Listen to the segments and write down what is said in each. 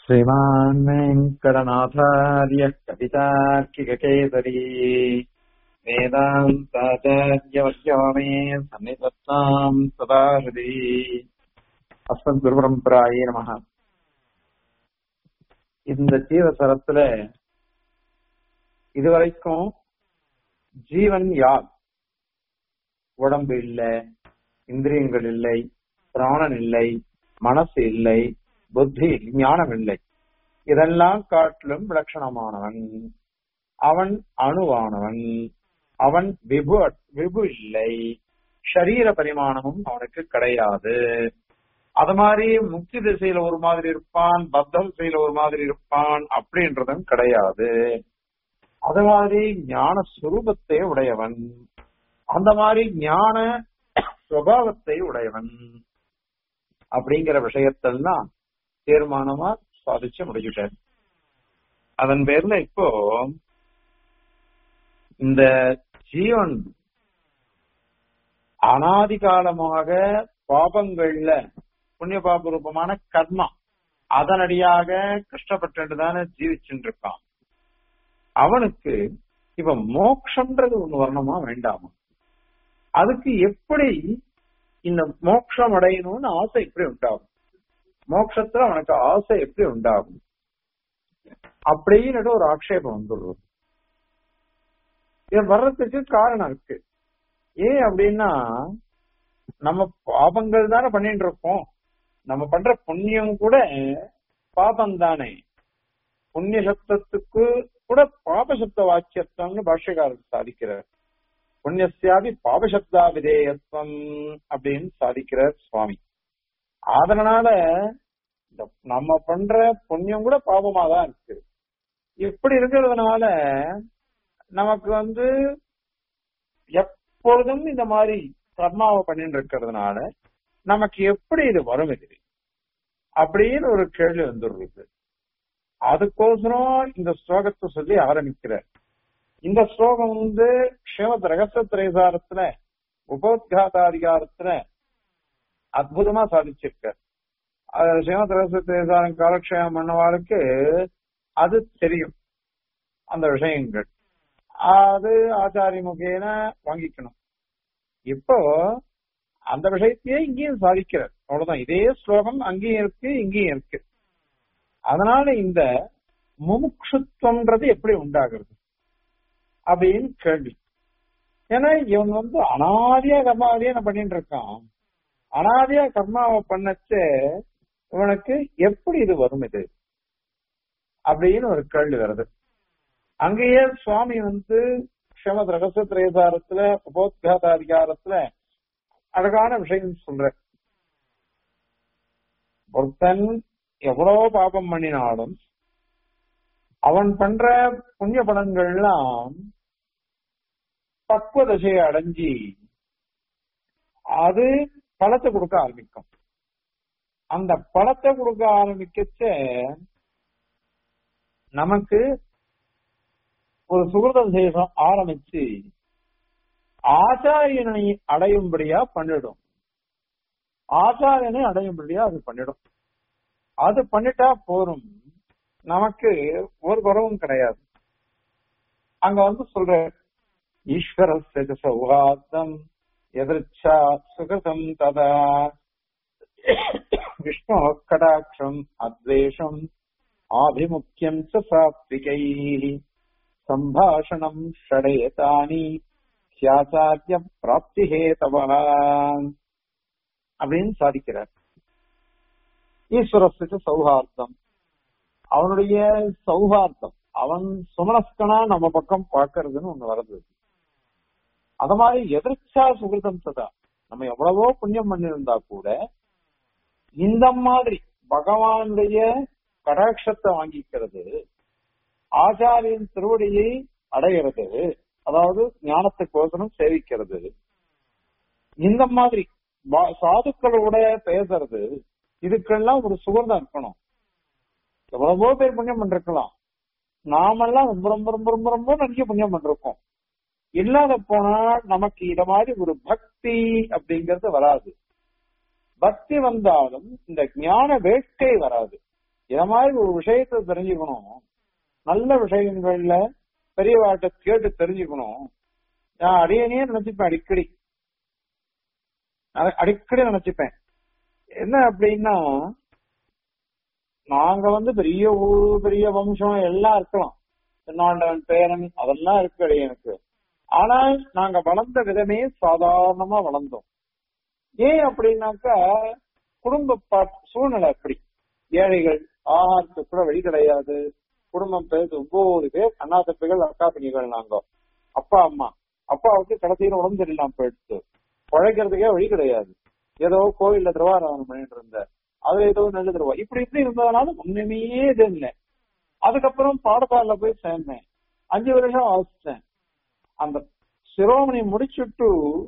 श्रीमान् वेङ्कटनाथार्यः कवितार्किककेसरी वेदान्ताचार्यवर्यो मे सन्निधत्ताम् सदा हृदि அஸ்மத்குருபரம்பராயே நமக இந்த ஜீவசரத்துல இதுவரைக்கும் ஜீவன் யார் உடம்பு இல்லை இந்திரியங்கள் இல்லை பிராணன் இல்லை மனசு இல்லை புத்தி ஞானம் இல்லை இதெல்லாம் காட்டிலும் விலட்சணமானவன் அவன் அணுவானவன் அவன் விபு விபு இல்லை ஷரீர பரிமாணமும் அவனுக்கு கிடையாது அது மாதிரி முக்தி திசையில ஒரு மாதிரி இருப்பான் பத்த திசையில ஒரு மாதிரி இருப்பான் அப்படின்றதும் கிடையாது அது மாதிரி ஞான சுரூபத்தை உடையவன் அந்த மாதிரி ஞான சுவாவத்தை உடையவன் அப்படிங்கிற விஷயத்தெல்லாம் தீர்மானமா சாதிச்சு முடிச்சுட்டார் அதன் பேர்ல இப்போ இந்த ஜீவன் அனாதி காலமாக பாபங்கள்ல புண்ணிய பாப ரூபமான கர்மா அதனடியாக கஷ்டப்பட்டு தானே ஜீவிச்சுட்டு இருக்கான் அவனுக்கு இப்ப மோக்ஷன்றது ஒண்ணு வரணுமா வேண்டாமா அதுக்கு எப்படி இந்த மோட்சம் அடையணும்னு ஆசை எப்படி உண்டாகும் மோட்சத்துல அவனுக்கு ஆசை எப்படி உண்டாகும் அப்படின்னு ஒரு ஆக்ஷேபம் வந்துடுறது இது வர்றதுக்கு காரணம் இருக்கு ஏன் அப்படின்னா நம்ம பாபங்கள் தானே பண்ணிட்டு இருக்கோம் நம்ம பண்ற புண்ணியம் கூட பாபம் தானே புண்ணிய சப்தத்துக்கு கூட பாபசப்த வாக்கியத்துவம்னு பாஷ்யக்காரர் சாதிக்கிறார் புண்ணியசியாபி பாபசப்தா விதேயத்துவம் அப்படின்னு சாதிக்கிறார் சுவாமி அதனால இந்த நம்ம பண்ற புண்ணியம் கூட பாபமா தான் இருக்கு இப்படி இருக்கிறதுனால நமக்கு வந்து எப்பொழுதும் இந்த மாதிரி கர்மாவை பண்ணிட்டு இருக்கிறதுனால நமக்கு எப்படி இது வரும் இது அப்படின்னு ஒரு கேள்வி வந்துடுறது அதுக்கோசரம் இந்த ஸ்லோகத்தை சொல்லி ஆரம்பிக்கிறார் இந்த ஸ்லோகம் வந்து ஸ்ரீமத் ரகசிய திரைசாரத்துல உபோத்காதாதிகாரத்துல அற்புதமா சாதிச்சிருக்க ஸ்ரீமத் ரகசிய திரைசாரம் காலக்ஷேபம் பண்ணவாளுக்கு அது தெரியும் அந்த விஷயங்கள் அது ஆச்சாரிய முகேன வாங்கிக்கணும் இப்போ அந்த விஷயத்தையே இங்கேயும் சாதிக்கிறார் அவ்வளவுதான் இதே ஸ்லோகம் அங்கேயும் இருக்கு இங்கேயும் இருக்கு அதனால இந்த முமுட்சுத்துவம்ன்றது எப்படி உண்டாகிறது அப்படின்னு கேள்வி ஏன்னா இவன் வந்து அனாதியா கர்மாவதியா நான் பண்ணிட்டு இருக்கான் அனாதியா கர்மாவை பண்ணச்சு இவனுக்கு எப்படி இது வரும் இது அப்படின்னு ஒரு கேள்வி வருது அங்கேயே சுவாமி வந்து ஸ்ரீமத் ரகசிய திரேசாரத்துல உபோத்காத அதிகாரத்துல அழகான விஷயம் சொல்ற ஒருத்தன் எவ்வளவு பாபம் பண்ணினாலும் அவன் பண்ற புண்ணிய பலன்கள்லாம் பக்குவ தசையை அடைஞ்சி அது பழத்தை கொடுக்க ஆரம்பிக்கும் அந்த பழத்தை கொடுக்க ஆரம்பிக்கச்ச நமக்கு ஒரு சுகிருத விசேஷம் ஆரம்பிச்சு ஆச்சாரியனை அடையும்படியா பண்ணிடும் ஆச்சாரியனை அடையும்படியா அது பண்ணிடும் அது பண்ணிட்டா போரும் நமக்கு ஒரு குறவும் கிடையாது அங்க வந்து சொல்ற ஈஸ்வர சௌஹார்த்தம் எதிர்ச்சா சுகசம் ததா விஷ்ணு கடாட்சம் அத்வேஷம் ஆபிமுக்கியம் சாத்விகை சம்பாஷணம் ஷடேதானி சியாச்சாரிய பிராப்தி ஹேதவா அப்படின்னு சாதிக்கிறார் ஈஸ்வரத்துக்கு சௌஹார்த்தம் அவனுடைய சௌஹார்த்தம் அவன் சுமனஸ்கனா நம்ம பக்கம் பார்க்கறதுன்னு ஒண்ணு வருது அத மாதிரி எதிர்ச்சா சுகிருதம் சதா நம்ம எவ்வளவோ புண்ணியம் பண்ணிருந்தா கூட இந்த மாதிரி பகவானுடைய கடாட்சத்தை வாங்கிக்கிறது ஆச்சாரியின் திருவடியை அடைகிறது அதாவது ஞானத்துக்கோசரம் சேவிக்கிறது இந்த மாதிரி சாதுக்களோட பேசுறது இதுக்கெல்லாம் ஒரு சுகர்தான் இருக்கணும் எவ்வளவோ பேர் புண்ணியம் பண்ணிருக்கலாம் நாமெல்லாம் ரொம்ப ரொம்ப ரொம்ப ரொம்ப ரொம்ப நிறைய புண்ணியம் பண்ணிருக்கோம் இல்லாத போனா நமக்கு இத மாதிரி ஒரு பக்தி அப்படிங்கறது வராது பக்தி வந்தாலும் இந்த ஞான வேட்கை வராது இத மாதிரி ஒரு விஷயத்தை தெரிஞ்சுக்கணும் நல்ல விஷயங்கள்ல பெரியவாட்ட கேட்டு தெரிஞ்சுக்கணும் நான் அடியனே நினைச்சுப்பேன் அடிக்கடி அ- அடிக்கடி நினைச்சுப்பேன் என்ன அப்படின்னா நாங்க வந்து பெரிய ஊரு பெரிய வம்சம் எல்லாம் இருக்கலாம் தென்னாண்டவன் பேரன் அதெல்லாம் இருக்கு அடியனுக்கு ஆனால் நாங்க வளர்ந்த விதமே சாதாரணமா வளர்ந்தோம் ஏன் அப்படின்னாக்கா குடும்ப பா- சூழ்நிலை அப்படி ஏழைகள் ஆகாரத்துக்கு கூட வழி கிடையாது குடும்பம் பேர் ஒன்பது பேர் அண்ணா தம்பிகள் அக்கா தம்பிகள் நாங்க அப்பா அம்மா அப்பாவுக்கு கடைசியில் உடம்பு சரியில்லாம போயிடுச்சு உழைக்கிறதுக்கே வழி கிடையாது ஏதோ கோவில்ல திருவாராதனம் பண்ணிட்டு இருந்த அது ஏதோ நல்ல திருவா இப்படி இப்படி இருந்ததுனால ஒண்ணுமே இது இல்லை அதுக்கப்புறம் பாடசாலைல போய் சேர்ந்தேன் அஞ்சு வருஷம் வாசிச்சேன் அந்த சிரோமணி முடிச்சுட்டு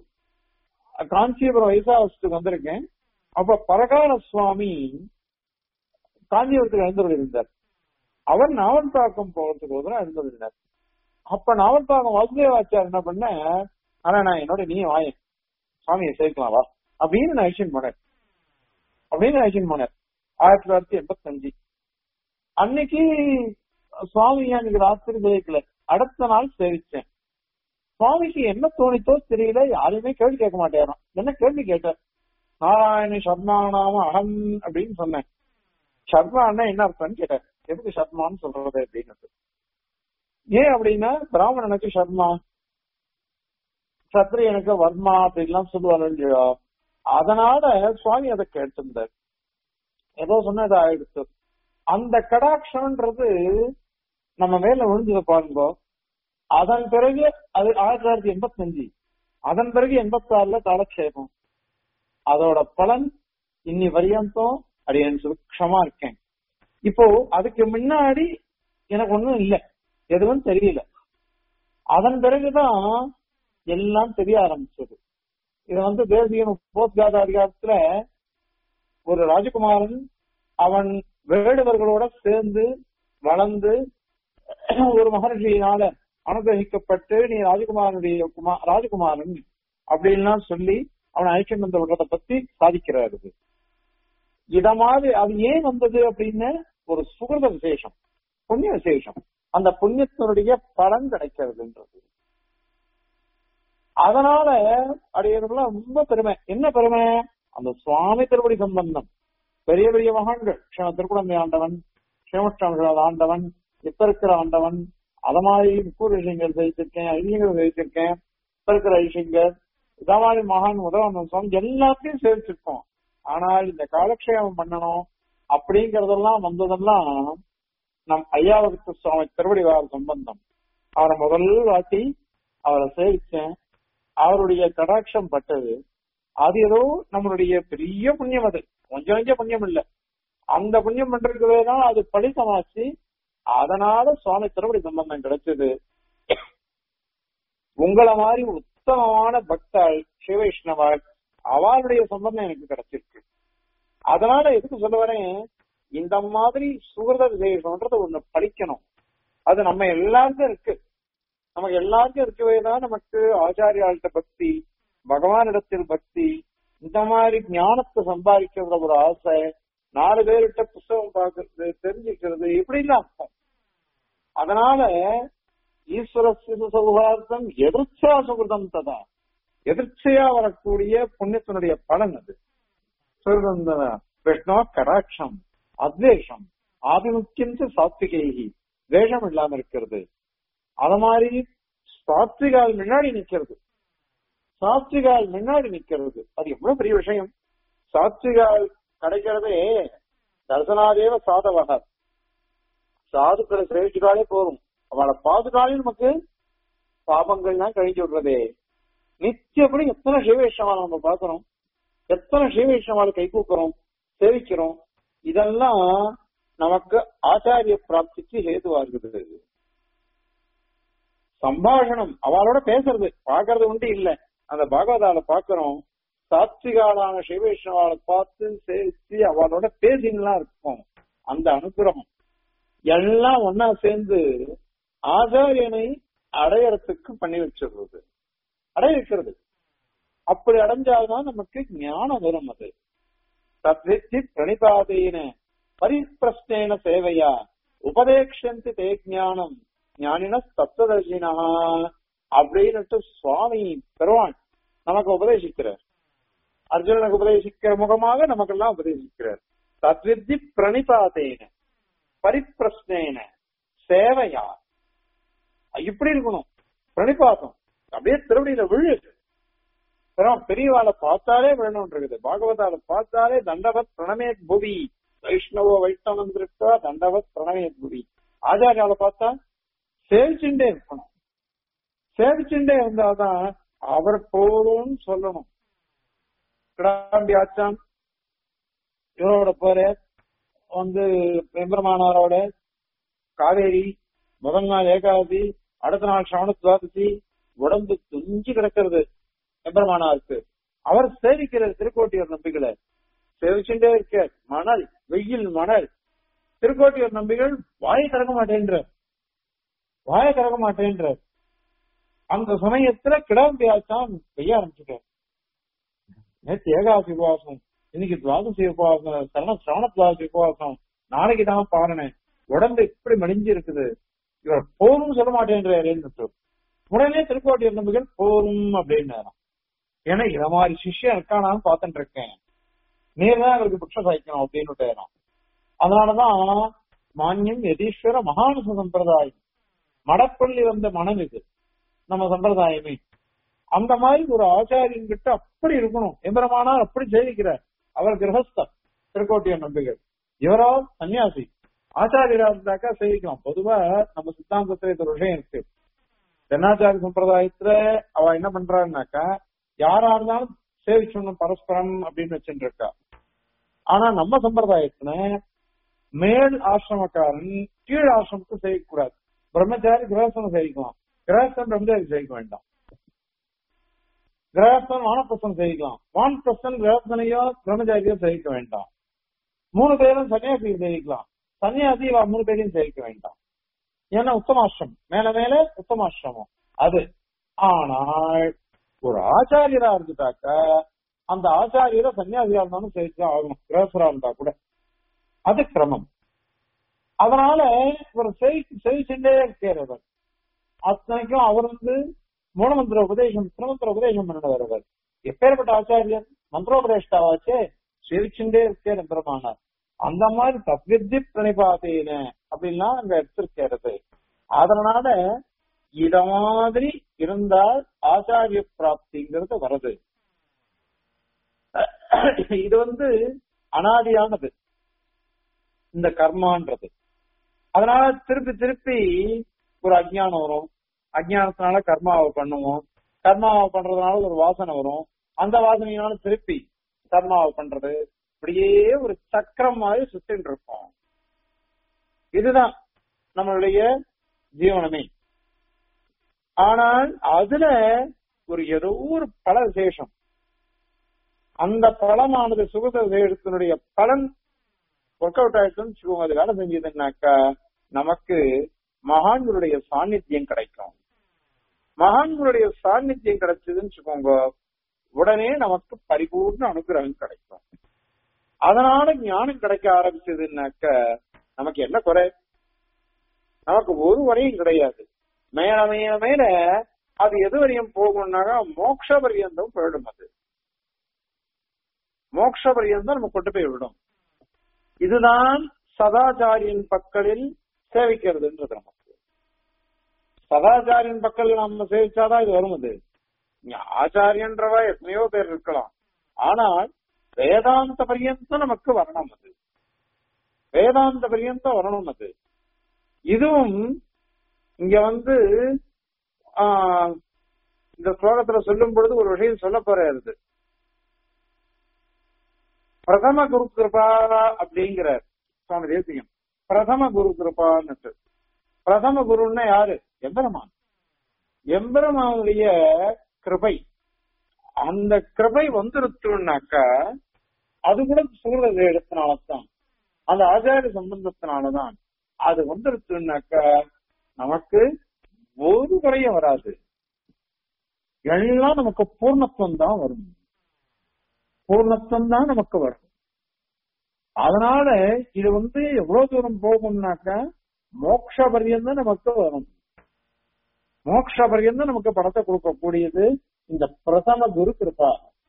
காஞ்சிபுரம் வைசாவசத்துக்கு வந்திருக்கேன் அப்ப பரகால சுவாமி காஞ்சிபுரத்துக்கு எழுந்தவர் இருந்தார் அவர் நாவல்பாக்கம் போறதுக்கு ஒரு தடவை எழுந்திருந்தார் அப்ப நாவல்பாக்கம் வாசுதேவாச்சார் என்ன பண்ண ஆனா நான் என்னோட நீ வாயேன் சுவாமியை சேர்க்கலாம் வா அப்படின்னு நான் அழிச்சின் போனேன் அப்படின்னு அழிச்சின் போனேன் ஆயிரத்தி தொள்ளாயிரத்தி எண்பத்தஞ்சு அன்னைக்கு சுவாமி அன்னைக்கு ராத்திரி ஜெயிக்கல அடுத்த நாள் சேவிச்சேன் சுவாமிக்கு என்ன தோணித்தோ தெரியல யாரையுமே கேள்வி கேட்க மாட்டேறான் என்ன கேள்வி கேட்டார் நாராயண சர்மானாம அகம் அப்படின்னு சொன்னேன் சர்மான்னா என்ன அர்த்தம்னு கேட்டார் எதுக்கு சர்மான்னு சொல்றது அப்படின்னு ஏன் அப்படின்னா பிராமணனுக்கு சர்மா சத்திரியனுக்கு வர்மா அப்படின்லாம் சொல்லுவாங்க இல்லையா அதனால சுவாமி அதை கேட்டிருந்தார் ஏதோ சொன்னது ஆயிடுச்சு அந்த கடாட்சம்ன்றது நம்ம மேல விழுந்தது பாருங்க அதன் பிறகு அது ஆயிரத்தி தொள்ளாயிரத்தி எண்பத்தஞ்சு அதன் பிறகு எண்பத்தி ஆறுல காலக்ஷேபம் அதோட பலன் இன்னி வரியந்தம் அடியன் சுருட்சமா இருக்கேன் இப்போ அதுக்கு முன்னாடி எனக்கு ஒண்ணும் இல்லை எதுவும் தெரியல அதன் பிறகுதான் எல்லாம் தெரிய ஆரம்பிச்சது இது வந்து தேசிய போத்காத அதிகாரத்துல ஒரு ராஜகுமாரன் அவன் வேடுவர்களோட சேர்ந்து வளர்ந்து ஒரு மகர்ஷியினால அனுகிரகிக்கப்பட்டு நீ ராஜகுமாரனுடைய குமா ராஜகுமாரன் அப்படின்லாம் சொல்லி அவனை ஐக்கியம் வந்த விடுறத பத்தி சாதிக்கிறாரு இது. இத மாதிரி அது ஏன் வந்தது அப்படின்னு ஒரு சுகிருத விசேஷம் புண்ணிய விசேஷம் அந்த புண்ணியத்தினுடைய பலன் கிடைக்கிறதுன்றது அதனால அடையறதுலாம் ரொம்ப பெருமை என்ன பெருமை அந்த சுவாமி திருப்படி சம்பந்தம் பெரிய பெரிய மகான்கள் ஸ்ரீம திருக்குழந்தை ஆண்டவன் ஸ்ரீமஷ்டர்கள் ஆண்டவன் இப்ப இருக்கிற ஆண்டவன் அத மாதிரி முக்கூர் விஷயங்கள் செய்திருக்கேன் ஐயங்கள் செய்திருக்கேன் இப்ப இருக்கிற ஐஷிங்கர் இத மாதிரி மகான் உதவானந்த சுவாமி எல்லாத்தையும் சேர்த்திருக்கோம் ஆனால் இந்த காலக்ஷேபம் பண்ணணும் அப்படிங்கறதெல்லாம் வந்ததெல்லாம் நம் ஐயாவுக்கு சுவாமி திருவடிவார் சம்பந்தம் அவரை முதல் வாட்டி அவரை சேவிச்சேன் அவருடைய கடாட்சம் பட்டது அது ஏதோ நம்மளுடைய பெரிய புண்ணியம் அது கொஞ்சம் கொஞ்சம் புண்ணியம் இல்ல அந்த புண்ணியம் பண்றதுவே தான் அது பலிதமாச்சு அதனால சுவாமி திருவடி சம்பந்தம் கிடைச்சது உங்களை மாதிரி உத்தமமான பக்தாள் சிவவைஷ்ணவாள் அவளுடைய சம்பந்தம் எனக்கு கிடைச்சிருக்கு அதனால எதுக்கு சொல்ல வரேன் இந்த மாதிரி சுகிருத விசேஷம்ன்றது ஒண்ணு படிக்கணும் அது நம்ம எல்லாருக்கும் இருக்கு நமக்கு எல்லாருக்கும் இருக்கவே தான் நமக்கு ஆச்சாரியாள்கிட்ட பக்தி பகவானிடத்தில் பக்தி இந்த மாதிரி ஞானத்தை சம்பாதிக்கிற ஒரு ஆசை நாலு பேர்கிட்ட புஸ்தகம் பார்க்கறது தெரிஞ்சுக்கிறது இப்படிலாம் இருக்கும் அதனால ஈஸ்வர சிறு சௌகார்த்தம் எதிர்ச்சா சுகிருதம் ததா எதிர்ச்சையா வரக்கூடிய புண்ணியத்தினுடைய பலன் அது சுகிருதம் விஷ்ணு கடாட்சம் அத்வேஷம் ஆதிமுக்கியம் சாத்விகேகி வேஷம் இல்லாம இருக்கிறது அது மாதிரி சாத்விகால் முன்னாடி நிக்கிறது சாத்விகால் முன்னாடி நிக்கிறது அது எவ்வளவு பெரிய விஷயம் சாத்விகால் கிடைக்கிறதே தர்சனாதேவ சாதவக சாதுக்களை சேவிச்சுட்டாலே போதும் அவளை பாதுகாலே நமக்கு பாபங்கள்லாம் கழிஞ்சு விடுறதே நித்தியப்படி எத்தனை சிவவேஷமால நம்ம பாக்குறோம் எத்தனை சிவவேஷமால கை கூக்குறோம் சேவிக்கிறோம் இதெல்லாம் நமக்கு ஆச்சாரிய பிராப்திக்கு ஹேதுவா இருக்குது சம்பாஷணம் அவளோட பேசுறது பாக்குறது உண்டு இல்ல அந்த பாகவதால பாக்குறோம் சாத்விகாலான சிவவைஷ்ணவால பார்த்து சேவிச்சு அவளோட பேசின்லாம் இருக்கும் அந்த அனுகிரகம் எல்லாம் ஒன்னா சேர்ந்து ஆச்சாரியனை அடையறதுக்கு பண்ணி வச்சிடுறது அடைய வைக்கிறது அப்படி அடைஞ்சால்தான் நமக்கு ஞானம் வரும் அது தத்வித்தி பிரணிபாதேன பரிப்பிரஷ்டேன சேவையா உபதேக்ஷந்தி தே ஞானம் ஞானின தத்துவதர்ஷினா அப்படின்னுட்டு சுவாமி பெருவான் நமக்கு உபதேசிக்கிறார் அர்ஜுனனுக்கு உபதேசிக்கிற முகமாக நமக்கெல்லாம் உபதேசிக்கிறார் தத்வித்தி பிரணிபாதேன பரிப்பிரஷ்னேன சேவையா இப்படி இருக்கணும் பிரணிபாதம் அப்படியே திருவடியில விழு அப்புறம் பெரியவாளை பார்த்தாலே விழணும் இருக்குது பாகவதால பார்த்தாலே தண்டவத் பிரணமேத் புவி வைஷ்ணவோ வைஷ்ணவம் இருக்கா தண்டவத் பிரணமேத் புவி ஆச்சாரியால பார்த்தா சேவிச்சுட்டே இருக்கணும் சேவிச்சுட்டே இருந்தாதான் அவர் போதும்னு சொல்லணும் கிடாம்பி ஆச்சான் இவரோட பேரு வந்து எம்பெருமானாரோட காவேரி முதல் நாள் ஏகாதசி அடுத்த நாள் சவண துவாதசி உடம்பு துஞ்சு கிடக்கிறது எம்பெருமானாருக்கு அவர் சேவிக்கிற திருக்கோட்டியூர் நம்பிகளை சேவிச்சுட்டே இருக்க மணல் வெயில் மணல் திருக்கோட்டியூர் நம்பிகள் வாயை திறக்க மாட்டேன்ற வாயை திறக்க மாட்டேன்ற அந்த சமயத்துல கிடாம்பி ஆச்சான் பெய்ய ஆரம்பிச்சுட்டார் நேற்று ஏகாசி உபவாசம் இன்னைக்கு துவாதசி உபவாசம் சரண சரண துவாதசி உபவாசம் நாளைக்கு தான் பாருனேன் உடம்பு இப்படி மடிஞ்சு இருக்குது இவர் போரும் சொல்ல மாட்டேன்றாரு உடனே திருக்கோட்டியூர் நம்பிகள் போரும் அப்படின்னாராம் ஏன்னா இத மாதிரி சிஷ்யம் இருக்கானான்னு பாத்துட்டு இருக்கேன் நேர்தான் அவருக்கு புட்ச சாய்க்கணும் அப்படின்னு அதனாலதான் மான்யம் யதீஸ்வர மகானுச சம்பிரதாயம் மடப்பள்ளி வந்த மனம் இது நம்ம சம்பிரதாயமே அந்த மாதிரி ஒரு ஆச்சாரியன் கிட்ட அப்படி இருக்கணும் எம்பரமானார் அப்படி சேவிக்கிறார் அவர் கிரகஸ்தர் திருக்கோட்டியன் நம்பிகள் இவரோ சன்னியாசி ஆச்சாரியரா இருந்தாக்கா சேவிக்கலாம் பொதுவா நம்ம சித்தாந்தத்துல இது ஒரு விஷயம் இருக்கு தென்னாச்சாரி சம்பிரதாயத்துல அவ என்ன பண்றாருனாக்கா யாரா இருந்தாலும் சேவிச்சணும் பரஸ்பரம் அப்படின்னு வச்சுட்டு இருக்கா ஆனா நம்ம சம்பிரதாயத்துல மேல் ஆசிரமக்காரன் கீழ் ஆசிரமத்தை சேவிக்கக்கூடாது பிரம்மச்சாரி கிரகஸ்தனம் சேவிக்கலாம் கிரகஸ்தன் பிரம்மச்சாரி சேவிக்க வேண்டாம் கிரகஸ்தன் வானப்பிரசன் சேவிக்கலாம் வானப்பிரசன் கிரகஸ்தனையோ பிரம்மச்சாரியோ சேவிக்க வேண்டாம் மூணு பேரும் சன்னியாசியை சேவிக்கலாம் சன்னியாசி இவ மூணு பேரையும் சேவிக்க வேண்டாம் ஏன்னா உத்தமாசிரமம் மேல மேல உத்தமாசிரமம் அது ஆனால் ஒரு ஆச்சாரியரா இருந்துட்டாக்க அந்த ஆச்சாரியரை சன்னியாசியா இருந்தாலும் சேவிச்சா ஆகணும் கிரகஸ்தரா இருந்தா கூட அது கிரமம் அதனால இவர் செவி செவிச்சுட்டே இருக்கிறவர் அத்தனைக்கும் அவர் வந்து மூலமந்திர உபதேசம் திருமந்திர உபதேசம் பண்ணினவர் அவர் எப்பேற்பட்ட ஆச்சாரியர் மந்திரோபதேஷ்டாவாச்சே சேவிச்சுட்டே இருக்கேன் பெருமானார் அந்த மாதிரி தத்வித்தி பிரணிபாத்தேன அப்படின்னா அங்க எடுத்திருக்கிறது அதனால இத மாதிரி இருந்தால் ஆச்சாரிய பிராப்திங்கிறது வருது இது வந்து அனாதியானது இந்த கர்மான்றது அதனால திருப்பி திருப்பி ஒரு அஜ்ஞானம் வரும் அஜ்ஞானத்தினால கர்மாவை பண்ணுவோம் கர்மாவை பண்றதுனால ஒரு வாசனை வரும் அந்த வாசனையினால திருப்பி கர்மாவை பண்றது இப்படியே ஒரு சக்கரம் மாதிரி சுத்தின்னு இருப்போம் இதுதான் நம்மளுடைய ஜீவனமே ஆனால் அதுல ஒரு ஏதோ ஒரு பல விசேஷம் அந்த பலமானது சுகத விசேஷத்தினுடைய பலன் ஒர்க் அவுட் ஆயிடுச்சுன்னு வச்சுக்கோங்க அது வேலை செஞ்சதுன்னாக்கா நமக்கு மகான்களுடைய சாநித்தியம் கிடைக்கும் மகான்களுடைய சாநித்தியம் கிடைச்சதுன்னு வச்சுக்கோங்க உடனே நமக்கு பரிபூர்ண அனுகிரகம் கிடைக்கும் அதனால ஞானம் கிடைக்க ஆரம்பிச்சதுன்னாக்க நமக்கு என்ன குறை நமக்கு ஒரு வரையும் கிடையாது மேல மேல மேல அது எது வரையும் போகும்னாக்கா மோட்ச பரியந்தம் போயிடும் அது மோட்ச பரியந்தம் நம்ம கொண்டு போய் விடும் இதுதான் சதாச்சாரியின் பக்கலில் சேவிக்கிறதுன்றது நமக்கு சதாச்சாரியின் பக்கல் நம்ம சேவிச்சாதான் இது வரும் அது ஆச்சாரியன்றவ எத்தனையோ பேர் இருக்கலாம் ஆனால் வேதாந்த பரியந்தம் நமக்கு வரணும் அது வேதாந்த பரியந்தம் வரணும் அது இதுவும் இங்க வந்து இந்த ஸ்லோகத்துல சொல்லும் பொழுது ஒரு விஷயம் சொல்ல போறது பிரதம குரு கிருபா அப்படிங்கிறார் சுவாமி தேசியம் பிரதம குரு கிருபான்னு பிரதம குருன்னா யாரு எம்பெருமான் எம்பெருமானுடைய கிருபை அந்த கிருபை வந்துருச்சுனாக்கா அது கூட சூழல் இடத்தினால்தான் அந்த ஆச்சாரிய சம்பந்தத்தினாலதான் அது வந்துருச்சுனாக்கா நமக்கு ஒரு குறையும் வராது எல்லாம் நமக்கு பூர்ணத்துவம் தான் வரும் பூர்ணத்துவம் தான் நமக்கு வரும் அதனால இது வந்து எவ்வளவு தூரம் போகும்னாக்கா மோக்ஷ பரியந்தம் நமக்கு வரும் மோக்ஷ பரியந்தம் நமக்கு படத்தை கொடுக்கக்கூடியது இந்த பிரதம குரு கிருபா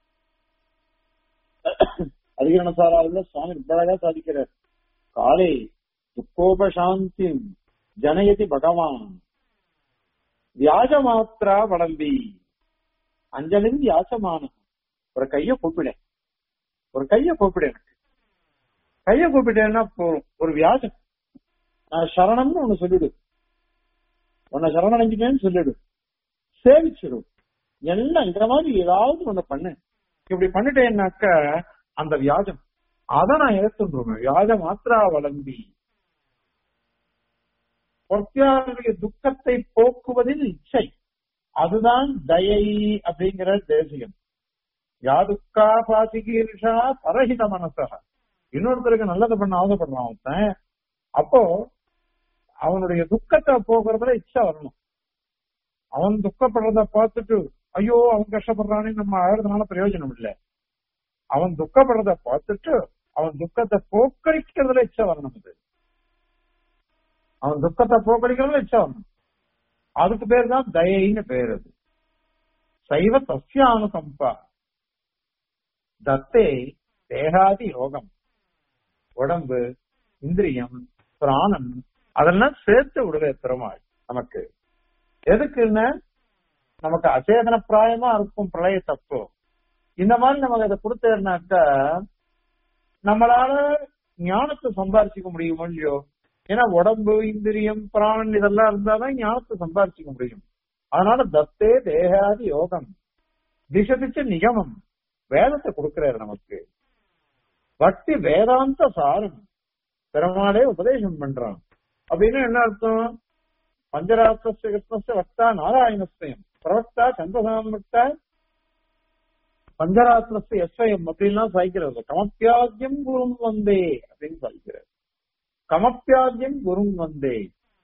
அதிகரண சாராவில் சுவாமி ரொம்ப அழகா சாதிக்கிறார் காலே துக்கோபசாந்தி ஜனயதி பகவான் வியாஜ மாத்திரா வடம்பி அஞ்சலின் வியாசமான ஒரு கைய கூப்பிட ஒரு கைய கூப்பிட எனக்கு கைய கூப்பிட்டேன்னா போதும் ஒரு வியாஜம் நான் சரணம்னு ஒண்ணு சொல்லிடு உன்னை சரணடைஞ்சிட்டேன்னு சொல்லிடு சேவிச்சிடும் எல்லாம் இந்த மாதிரி ஏதாவது ஒண்ணு பண்ணு இப்படி பண்ணிட்டேன்னாக்க அந்த வியாஜம் அதை நான் ஏத்துருவேன் வியாஜ மாத்திரா வளம்பி பொற்பியாருடைய துக்கத்தை போக்குவதில் இச்சை அதுதான் தயை அப்படிங்கிற தேசியம் யாதுக்கா பாசிகீர்ஷா பரஹித மனசக இன்னொருத்தருக்கு நல்லது பண்ண ஆசைப்படுறான் ஒருத்தன் அப்போ அவனுடைய துக்கத்தை போக்குறதுல இச்சை வரணும் அவன் துக்கப்படுறத பார்த்துட்டு ஐயோ அவன் கஷ்டப்படுறானே நம்ம அழறதுனால பிரயோஜனம் இல்லை அவன் துக்கப்படுறத பார்த்துட்டு அவன் துக்கத்தை போக்கடிக்கிறதுல இச்சை வரணும் அது அவன் துக்கத்தை போக்கடிக்கிறதுல இச்சை வரணும் அதுக்கு பேர் தான் தயைன்னு பேர் அது சைவ சசியானுகம்பா தத்தே தேகாதி யோகம் உடம்பு இந்திரியம் பிராணம் அதெல்லாம் சேர்த்து விடுவே பெருமாள் நமக்கு எதுக்குன்னு நமக்கு அச்சேதன பிராயமா இருக்கும் பிரளய தத்துவம் இந்த மாதிரி நமக்கு அதை கொடுத்தேன்னாக்க நம்மளால ஞானத்தை சம்பாரிச்சுக்க முடியுமோ இல்லையோ ஏன்னா உடம்பு இந்திரியம் பிராணன் இதெல்லாம் இருந்தாதான் ஞானத்தை சம்பாரிச்சுக்க முடியும் அதனால தத்தே தேகாதி யோகம் திசை திச்ச நிகமம் வேதத்தை கொடுக்கிறாரு நமக்கு பக்தி வேதாந்த சாரம் பெருமாளே உபதேசம் பண்றான் அப்படின்னு என்ன அர்த்தம் பஞ்சராத்திரஸ்ய கிருஷ்ணஸ்ய வக்தா நாராயணஸ்வயம் பிரவக்தா சந்திரசாமக்தா பஞ்சராத்திரஸ்ய எஸ்வயம் அப்படின்லாம் சாய்க்கிறது கமப்பியாத்தியம் குரும் வந்தே அப்படின்னு சாய்க்கிறார் கமப்பியாத்தியம் குரும் வந்தே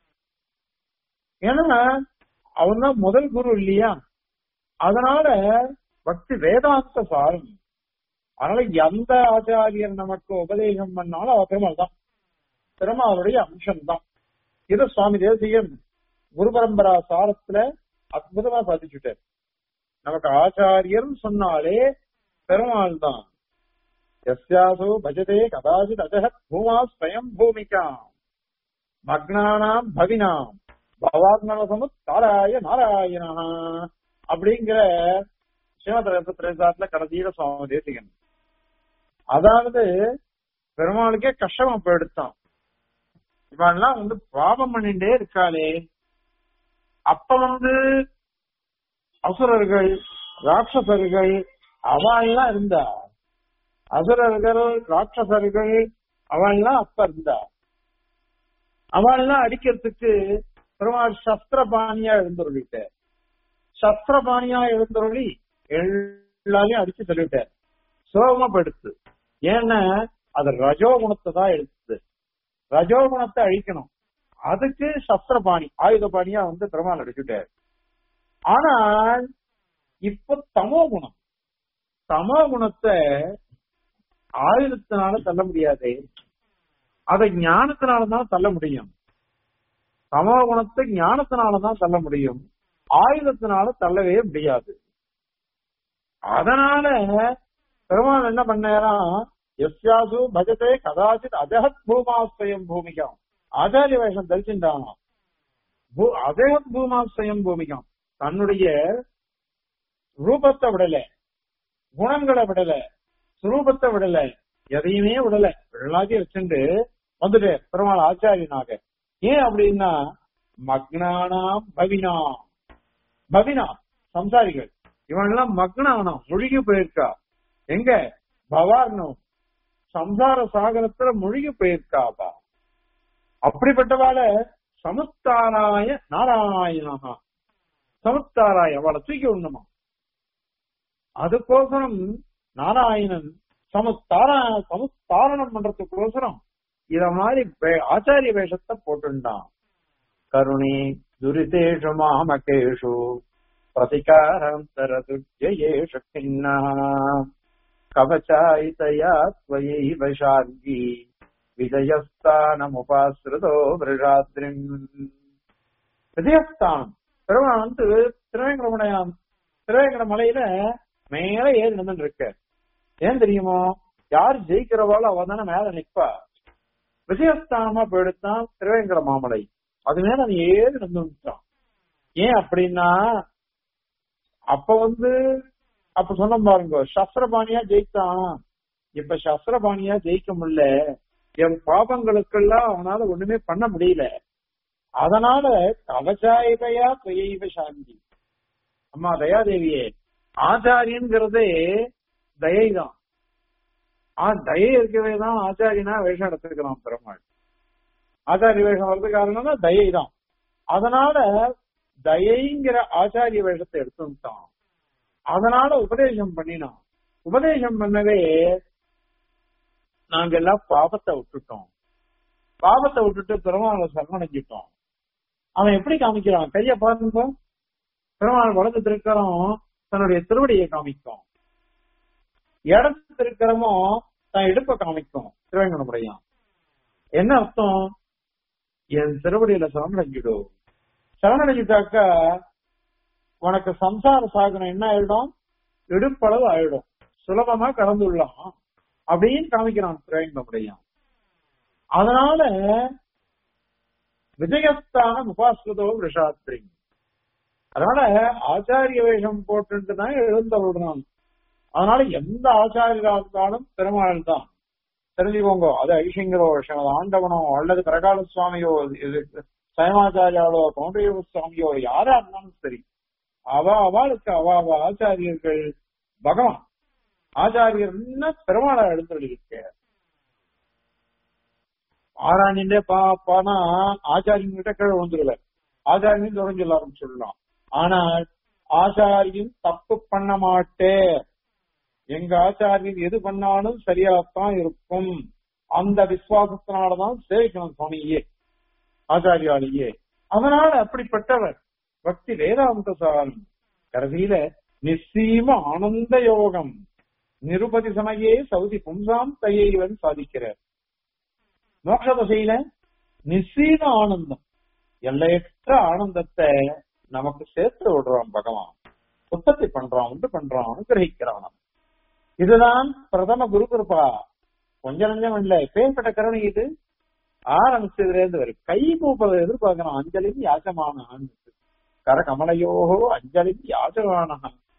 ஏன்னா அவன் தான் முதல் குரு இல்லையா அதனால பக்தி வேதாந்த சாரம் அதனால எந்த ஆச்சாரியர் நமக்கு உபதேசம் பண்ணாலும் அவர் பெருமாள் தான் பெருமாளுடைய அம்சம் தான் இது சுவாமி தேசிகன் குரு பரம்பரா சாரத்துல அற்புதமா சாதிச்சுட்டார் நமக்கு ஆச்சாரியர் சொன்னாலே பெருமாள் தான் எஸ்யாசோ பஜதே கதாச்சித் அஜகத் பூமா ஸ்வயம் பூமிகா மக்னானாம் பவினாம் பவாத்மனசமு தாராய நாராயணா அப்படிங்கிற சிவத்திரேசாத்துல கடைசியில சுவாமி தேசிகன் அதாவது பெருமாளுக்கே கஷ்டமா போயிடுத்தான் இவன்லாம் வந்து பாவம் பண்ணிட்டே இருக்காளே அப்ப வந்து அசுரர்கள் ராட்சசர்கள் அவள்லாம் இருந்தா அசுரர்கள் ராட்சசர்கள் அவள்லாம் அப்ப இருந்தா அவள்லாம் அடிக்கிறதுக்கு பெருமாள் சஸ்திரபாணியா எழுந்துருளிட்ட சஸ்திரபாணியா எழுந்துருளி எல்லாரையும் அடிச்சு சொல்லிட்டார் சோகமா படுத்து ஏன்னா அது ரஜோகுணத்தை தான் எடுத்தது ரஜோகுணத்தை அழிக்கணும் அதுக்கு சஸ்திரபாணி ஆயுதபாணியா வந்து பெருமாள் அடிச்சுட்டார் ஆனால் இப்ப தமோ குணம் தமோ குணத்தை ஆயுதத்தினால தள்ள முடியாது அதை ஞானத்தினாலதான் தள்ள முடியும் தமோ குணத்தை ஞானத்தினாலதான் தள்ள முடியும் ஆயுதத்தினால தள்ளவே முடியாது அதனால பெருமாள் என்ன பண்ணாராம் எஸ்யாசு பஜதே கதாச்சித் அஜகத் பூமாஸ்வயம் பூமிகம் ஆச்சாரிய வேஷம் தரிச்சுட்டானாம் அஜகத் பூமாஸ்வயம் பூமிகம் தன்னுடைய ரூபத்தை விடல குணங்களை விடல சுரூபத்தை விடல எதையுமே விடல எல்லாத்தையும் வச்சுட்டு வந்துட்டு பெருமாள் ஆச்சாரியனாக ஏன் அப்படின்னா மக்னானாம் பவினா பவினா சம்சாரிகள் இவன் மக்னானம் முழுகி போயிருக்கா எங்க பவார்ணம் சம்சார சாகரத்துல முழுகி போயிருக்காப்பா அப்படிப்பட்டவால சமுத்தாராய நாராயணா சமுத்தாராய அவளை தூக்கி விடணுமா அதுக்கோசரம் நாராயணன் சமுத்தார சமுத்தாரணம் பண்றதுக்கோசரம் இத மாதிரி ஆச்சாரிய வேஷத்தை போட்டுண்டான் கருணே துரிதேஷு மாமகேஷு பிரதிகாரம் தரதுஜயேஷு கிண்ணா கவச்சாயிதயா ஸ்வயைவ சாந்தி விஜயஸ்தானமுபாசிருதோ விருஷாத்ரிம் விஜயஸ்தானம் பெருமாள் வந்து திருவேங்கடமுடையான் திருவேங்கட மலையில மேல ஏறி நின்று இருக்க ஏன் தெரியுமோ யார் ஜெயிக்கிறவாளோ அவ தானே மேல நிப்பா விஜயஸ்தானமா போயிடுத்தான் திருவேங்கட மாமலை அது மேல நீ ஏறி நின்றுட்டான் ஏன் அப்படின்னா அப்ப வந்து அப்ப சொன்ன பாருங்க சஸ்திரபாணியா ஜெயித்தான் இப்ப சஸ்திரபாணியா ஜெயிக்க முடியல என் பாபங்களுக்கெல்லாம் அவனால ஒண்ணுமே பண்ண முடியல அதனால கவச்சாயிகையா துயைவ சாந்தி அம்மா தயாதேவியே ஆச்சாரியன்கிறதே தயை தான் ஆ தயை இருக்கவே தான் ஆச்சாரியனா வேஷம் எடுத்திருக்கிறான் பெருமாள் ஆச்சாரிய வேஷம் வர்றது காரணம்னா தயை தான் அதனால தயைங்கிற ஆச்சாரிய வேஷத்தை எடுத்துட்டான் அதனால உபதேசம் பண்ணினான் உபதேசம் பண்ணவே நாங்க எல்லாம் பாபத்தை விட்டுட்டோம் பாபத்தை விட்டுட்டு பெருமாளை சரணடைஞ்சிட்டோம் அவன் எப்படி காமிக்கிறான் கைய பாருங்க பெருமாள் வலது திருக்கரம் தன்னுடைய திருவடியை காமிக்கும் இடது திருக்கரமோ தன் இடுப்பை காமிக்கும் திருவேங்கடமுடையான் என்ன அர்த்தம் என் திருவடியில சரணடைஞ்சிடு சரணடைஞ்சிட்டாக்கா உனக்கு சம்சார சாகனம் என்ன ஆயிடும் இடுப்பளவு ஆயிடும் சுலபமா கடந்துள்ளான் அப்படின்னு காமிக்கிறான் திருவேங்கடமுடையான் அதனால விஜயஸ்தான உபாஸ்கதோ விஷாத்ரி அதனால ஆச்சாரிய வேஷம் போட்டு தான் எழுந்தவள்தான் அதனால எந்த ஆச்சாரியரா இருந்தாலும் பெருமாள் தான் தெரிஞ்சுக்கோங்க அது ஐஷிங்கரோ விஷயம் அது ஆண்டவனோ அல்லது பிரகால சுவாமியோ இது சயமாச்சாரியாலோ கௌண்டரிய சுவாமியோ யாரா இருந்தாலும் சரி அவ அவளுக்கு அவ அவ ஆச்சாரியர்கள் பகவான் ஆச்சாரியர்னா பெருமாளை எழுந்தருளிருக்க ஆராய்ஞ்சே பா பானா ஆச்சாரியன் கிட்ட கீழே விழுந்துருல ஆச்சாரியன் தொடர்ந்து சொல்ல ஆரம்பிச்சுடலாம் ஆனால் ஆச்சாரியன் தப்பு பண்ண மாட்டே எங்க ஆச்சாரியன் எது பண்ணாலும் சரியாத்தான் இருக்கும் அந்த விசுவாசத்தினாலதான் சேவிக்கணும் சுவாமியே ஆச்சாரியாலேயே அதனால அப்படிப்பட்டவர் பக்தி வேதாந்த சாமி கடைசியில நிச்சயம ஆனந்த யோகம் நிருபதி சமயே சவுதி பும்சாம் தையவன் சாதிக்கிறார் மோட்ச தசையில நிச்சயம ஆனந்தம் எல்லையற்ற ஆனந்தத்தை நமக்கு சேர்த்து விடுறான் பகவான் உற்பத்தி பண்றான் உண்டு பண்றான் அனுகிரகிக்கிறான் இதுதான் பிரதம குரு கிருபா கொஞ்சம் நஞ்சம் இல்ல பேர்பட்ட கருணை இது ஆரம்பிச்சதுல இருந்து வரும் கை கூப்பதை எதிர்பார்க்கணும் அஞ்சலி யாசமான கர கமலையோகோ அஞ்சலி யாசமான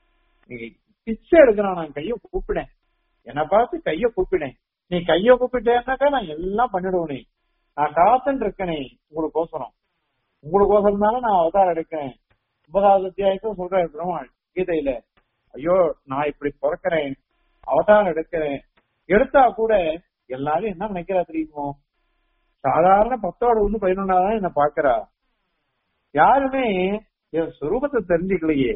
பிச்சை எடுக்கிறான் நான் கைய கூப்பிடேன் என்னை பார்த்து கைய கூப்பிடேன் நீ கைய கூப்பிட்டேன்னாக்கா நான் எல்லாம் பண்ணிடுவேனே நான் காத்துன்னு இருக்கனே உங்களுக்கோசரம் உங்களுக்கோசரம் தானே நான் அவதாரம் எடுக்கிறேன் ஒன்பதாவது அத்தியாயத்தை சொல்றேன் பெருமாள் கீதையில ஐயோ நான் இப்படி பிறக்கிறேன் அவதாரம் எடுக்கிறேன் எடுத்தா கூட எல்லாரும் என்ன நினைக்கிறா தெரியுமோ சாதாரண பத்தோட ஒண்ணு பதினொன்னாதான் என்ன பாக்குறா யாருமே என் சுரூபத்தை தெரிஞ்சுக்கலையே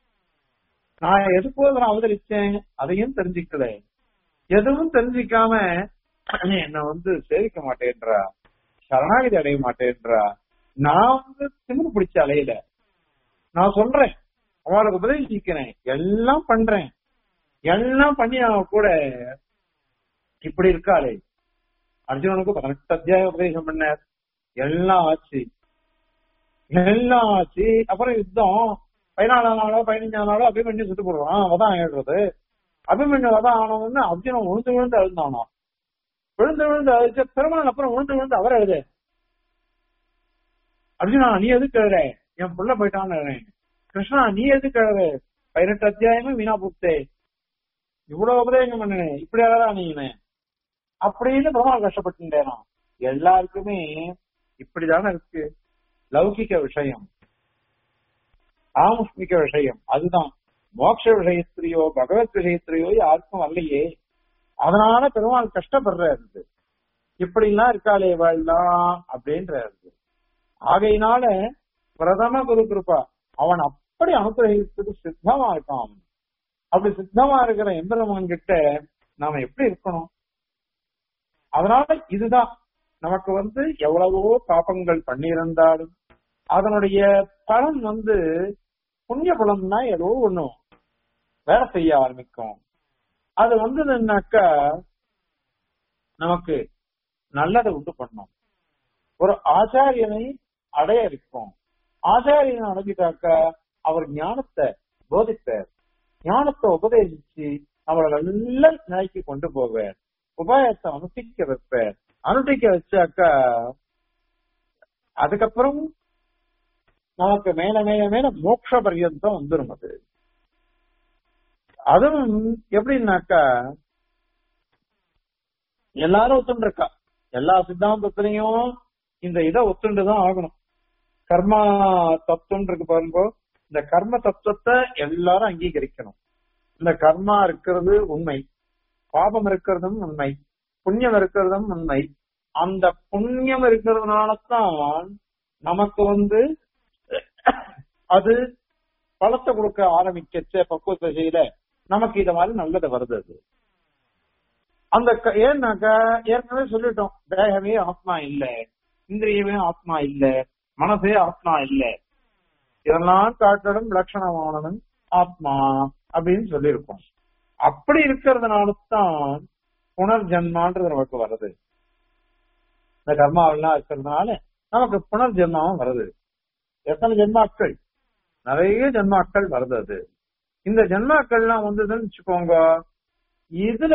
நான் எதுப்போது நான் அவதரிச்சேன் அதையும் தெரிஞ்சுக்கல எதுவும் தெரிஞ்சுக்காம என்ன வந்து சேவிக்க மாட்டேன்றா சரணாகதி அடைய மாட்டேன்றா நான் வந்து திமிரு பிடிச்ச அலையில நான் சொல்றேன் அவளுக்கு உபதேசிக்கிறேன் எல்லாம் பண்றேன் எல்லாம் பண்ணி அவன் கூட இப்படி இருக்காளே அர்ஜுனனுக்கு பதினெட்டு அத்தியாய உபதேசம் பண்ணார் எல்லாம் ஆச்சு எல்லாம் ஆச்சு அப்புறம் யுத்தம் பதினாலாம் நாளோ பதினஞ்சாம் நாளோ அபிமன்யு சுட்டு போடுவான் அவதான் ஆயிடுறது அபிமன்யு அவதான் ஆனவன்னு அர்ஜுனன் விழுந்து விழுந்து அழுந்தானோ விழுந்து விழுந்து அழுச்ச பெருமாள் அப்புறம் விழுந்து விழுந்து அவர் எழுது அர்ஜுனா நீ எதுக்கு எழுத என் புள்ள போயிட்டான்னு கிருஷ்ணா நீ எதுக்கு எழுத பதினெட்டு அத்தியாயமும் வீணா புத்தே இவ்வளவு உபதேசம் பண்ணினேன் இப்படி அழகா நீங்க அப்படின்னு பெருமாள் கஷ்டப்பட்டுட்டேனா எல்லாருக்குமே இப்படிதானே இருக்கு லௌகிக விஷயம் ஆமுஷ்மிக விஷயம் அதுதான் மோட்ச விஷயத்திலேயோ பகவத் விஷயத்திலேயோ யாருக்கும் வரலையே அதனால பெருமாள் கஷ்டப்படுறாரு இப்படி எல்லாம் இருக்காளே வாழலாம் அப்படின்றாரு ஆகையினால பிரதம குரு கிருப்பா அவன் அப்படி அனுகிரகிக்கிறதுக்கு சித்தமா இருக்கான் அப்படி சித்தமா இருக்கிற எம்பெருமான் கிட்ட நாம எப்படி இருக்கணும் அதனால இதுதான் நமக்கு வந்து எவ்வளவோ பாப்பங்கள் பண்ணியிருந்தாலும் அதனுடைய பலன் வந்து புண்ணிய பலம்னா ஏதோ ஒண்ணும் வேலை செய்ய ஆரம்பிக்கும் அது வந்ததுன்னாக்கா நமக்கு நல்லதை உண்டு பண்ணும் ஒரு ஆச்சாரியனை அடைய இருக்கும் ஆச்சாரியனை அடைஞ்சிட்டாக்கா அவர் ஞானத்தை போதிப்பார் ஞானத்தை உபதேசிச்சு அவரை நல்ல நிலைக்கு கொண்டு போவார் உபாயத்தை அனுஷ்டிக்க வைப்பார் அனுஷ்டிக்க வச்சாக்கா அதுக்கப்புறம் நமக்கு மேல மேல மேல மோட்ச பர்யந்தம் வந்துடும் அது அதுவும் எப்படின்னாக்கா எல்லாரும் ஒத்துண்டு இருக்கா எல்லா சித்தாந்தத்திலையும் இந்த இதை ஒத்துண்டுதான் ஆகணும் கர்மா தத்துவம் இருக்கு பாருங்க இந்த கர்ம தத்துவத்தை எல்லாரும் அங்கீகரிக்கணும் இந்த கர்மா இருக்கிறது உண்மை பாபம் இருக்கிறதும் உண்மை புண்ணியம் இருக்கிறதும் உண்மை அந்த புண்ணியம் இருக்கிறதுனால தான் நமக்கு வந்து அது பழத்தை கொடுக்க ஆரம்பிக்கச்ச பக்குவத்தை செய்யல நமக்கு இத மாதிரி நல்லது வருது அது அந்த க- ஏன்னாக்கா ஏற்கனவே சொல்லிட்டோம் தேகமே ஆத்மா இல்ல இந்திரியமே ஆத்மா இல்ல மனசே ஆத்மா இல்ல இதெல்லாம் காட்டிலும் லட்சணமானவன் ஆத்மா அப்படின்னு சொல்லியிருக்கோம் அப்படி இருக்கிறதுனால தான் புனர்ஜன்மான்றது நமக்கு வருது இந்த கர்மாவெல்லாம் இருக்கிறதுனால நமக்கு புனர்ஜென்மாவும் வருது எத்தனை ஜென்மாக்கள் நிறைய ஜென்மாக்கள் வருது அது இந்த ஜென்மாக்கள்லாம் வந்ததுன்னு வச்சுக்கோங்க இதுல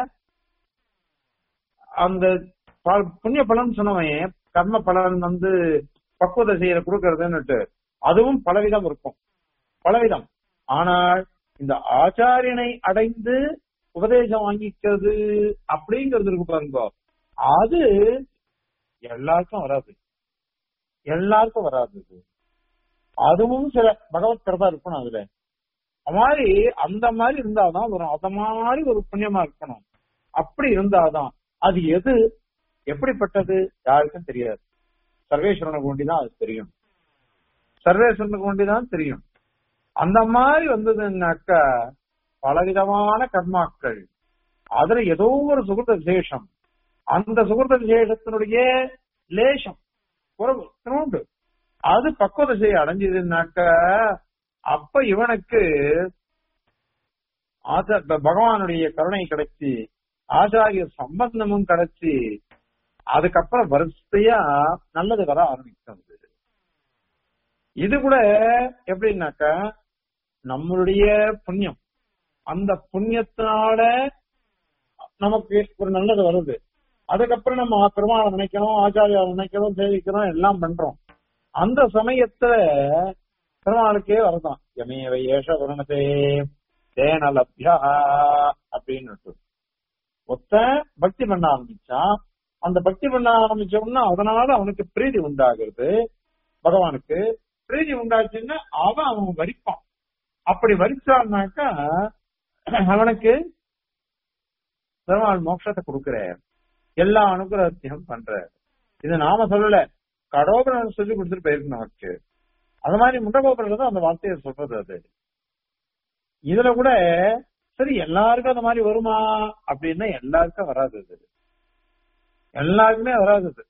அந்த ப- புண்ணிய பலன் சொன்னவன் கர்ம பலன் வந்து பக்குவ செய்யற கொடுக்கறதுன்னுட்டு அதுவும் பலவிதம் இருக்கும் பலவிதம் ஆனால் இந்த ஆச்சாரியனை அடைந்து உபதேசம் வாங்கிக்கிறது அப்படிங்கிறது இருக்கு பாருங்க அது எல்லாருக்கும் வராது எல்லாருக்கும் வராது இது. அதுவும் சில பகவத் கிருபா இருக்கணும் அதுல அது மாதிரி அந்த மாதிரி இருந்தாதான் வரும் அத மாதிரி ஒரு புண்ணியமா இருக்கணும் அப்படி இருந்தாதான் அது எது எப்படிப்பட்டது யாருக்கும் தெரியாது சர்வேஸ்வரனுக்கு வேண்டிதான் அது தெரியும் சர்வேஸ்வரனுக்கு வேண்டிதான் தெரியும் அந்த மாதிரி வந்ததுன்னாக்கா பலவிதமான கர்மாக்கள் அதுல ஏதோ ஒரு சுகிருத விசேஷம் அந்த சுகிருத விசேஷத்தினுடைய லேசம் குறவு திருண்டு அது பக்குவ செய்ய அடைஞ்சதுன்னாக்க அப்ப இவனுக்கு ஆச்சா ப- பகவானுடைய கருணை கிடைச்சி ஆச்சாரிய சம்பந்தமும் கிடைச்சி அதுக்கப்புறம் வரிசையா நல்லது வர ஆரம்பிக்கும் இது கூட எப்படின்னாக்கா நம்மளுடைய புண்ணியம் அந்த புண்ணியத்தினால நமக்கு ஒரு நல்லது வருது அதுக்கப்புறம் நம்ம பெருமாளை நினைக்கிறோம் ஆச்சாரியா நினைக்கிறோம் சேவிக்கிறோம் எல்லாம் பண்றோம் அந்த சமயத்துல பெருமாளுக்கே வரதான் யமேவ ஏஷ வருணதே தேன லப்யா அப்படின்னு ஒத்த பக்தி பண்ண ஆரம்பிச்சான் அந்த பக்தி பண்ண ஆரம்பிச்ச உடனே அதனால அவனுக்கு பிரீதி உண்டாகிறது பகவானுக்கு பிரீதி உண்டாச்சுன்னா அவன் அவன் வரிப்பான் அப்படி வரிச்சான்னாக்கா அவனுக்கு பெருமாள் மோட்சத்தை கொடுக்கிறார் எல்லா அனுகிரகத்தையும் பண்ற இது நாம சொல்லல கடோபரன் சொல்லி கொடுத்துட்டு போயிருக்கு நமக்கு அது மாதிரி முண்டகோபுரம் தான் அந்த வார்த்தையை சொல்றது அது இதுல கூட சரி எல்லாருக்கும் அந்த மாதிரி வருமா அப்படின்னா எல்லாருக்கும் வராது அது எல்லாருக்குமே வராது அது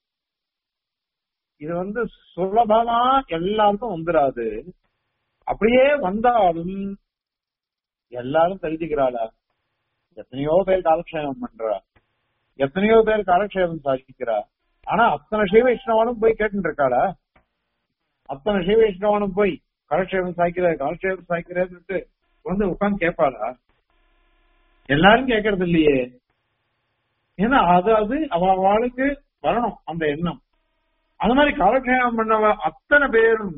இது வந்து சுலபமா எல்லாருக்கும் வந்துடாது அப்படியே வந்தாலும் எல்லாரும் தெரிஞ்சுக்கிறாளா எத்தனையோ பேர் காலக்ஷேபம் பண்றா எத்தனையோ பேர் காலக்ஷேபம் சாதிக்கிறா ஆனா அத்தனை சைவ வைஷ்ணவனும் போய் கேட்டு இருக்காளா அத்தனை சைவ வைஷ்ணவனும் போய் காலக்ஷேபம் சாய்க்கிற காலக்ஷேபம் சாய்க்கிறேன்னு வந்து உட்கார்ந்து கேட்பாளா எல்லாரும் கேட்கறது இல்லையே ஏன்னா அதாவது அவ அவளுக்கு வரணும் அந்த எண்ணம் அந்த மாதிரி காலக்ஷேபம் பண்ணவ அத்தனை பேரும்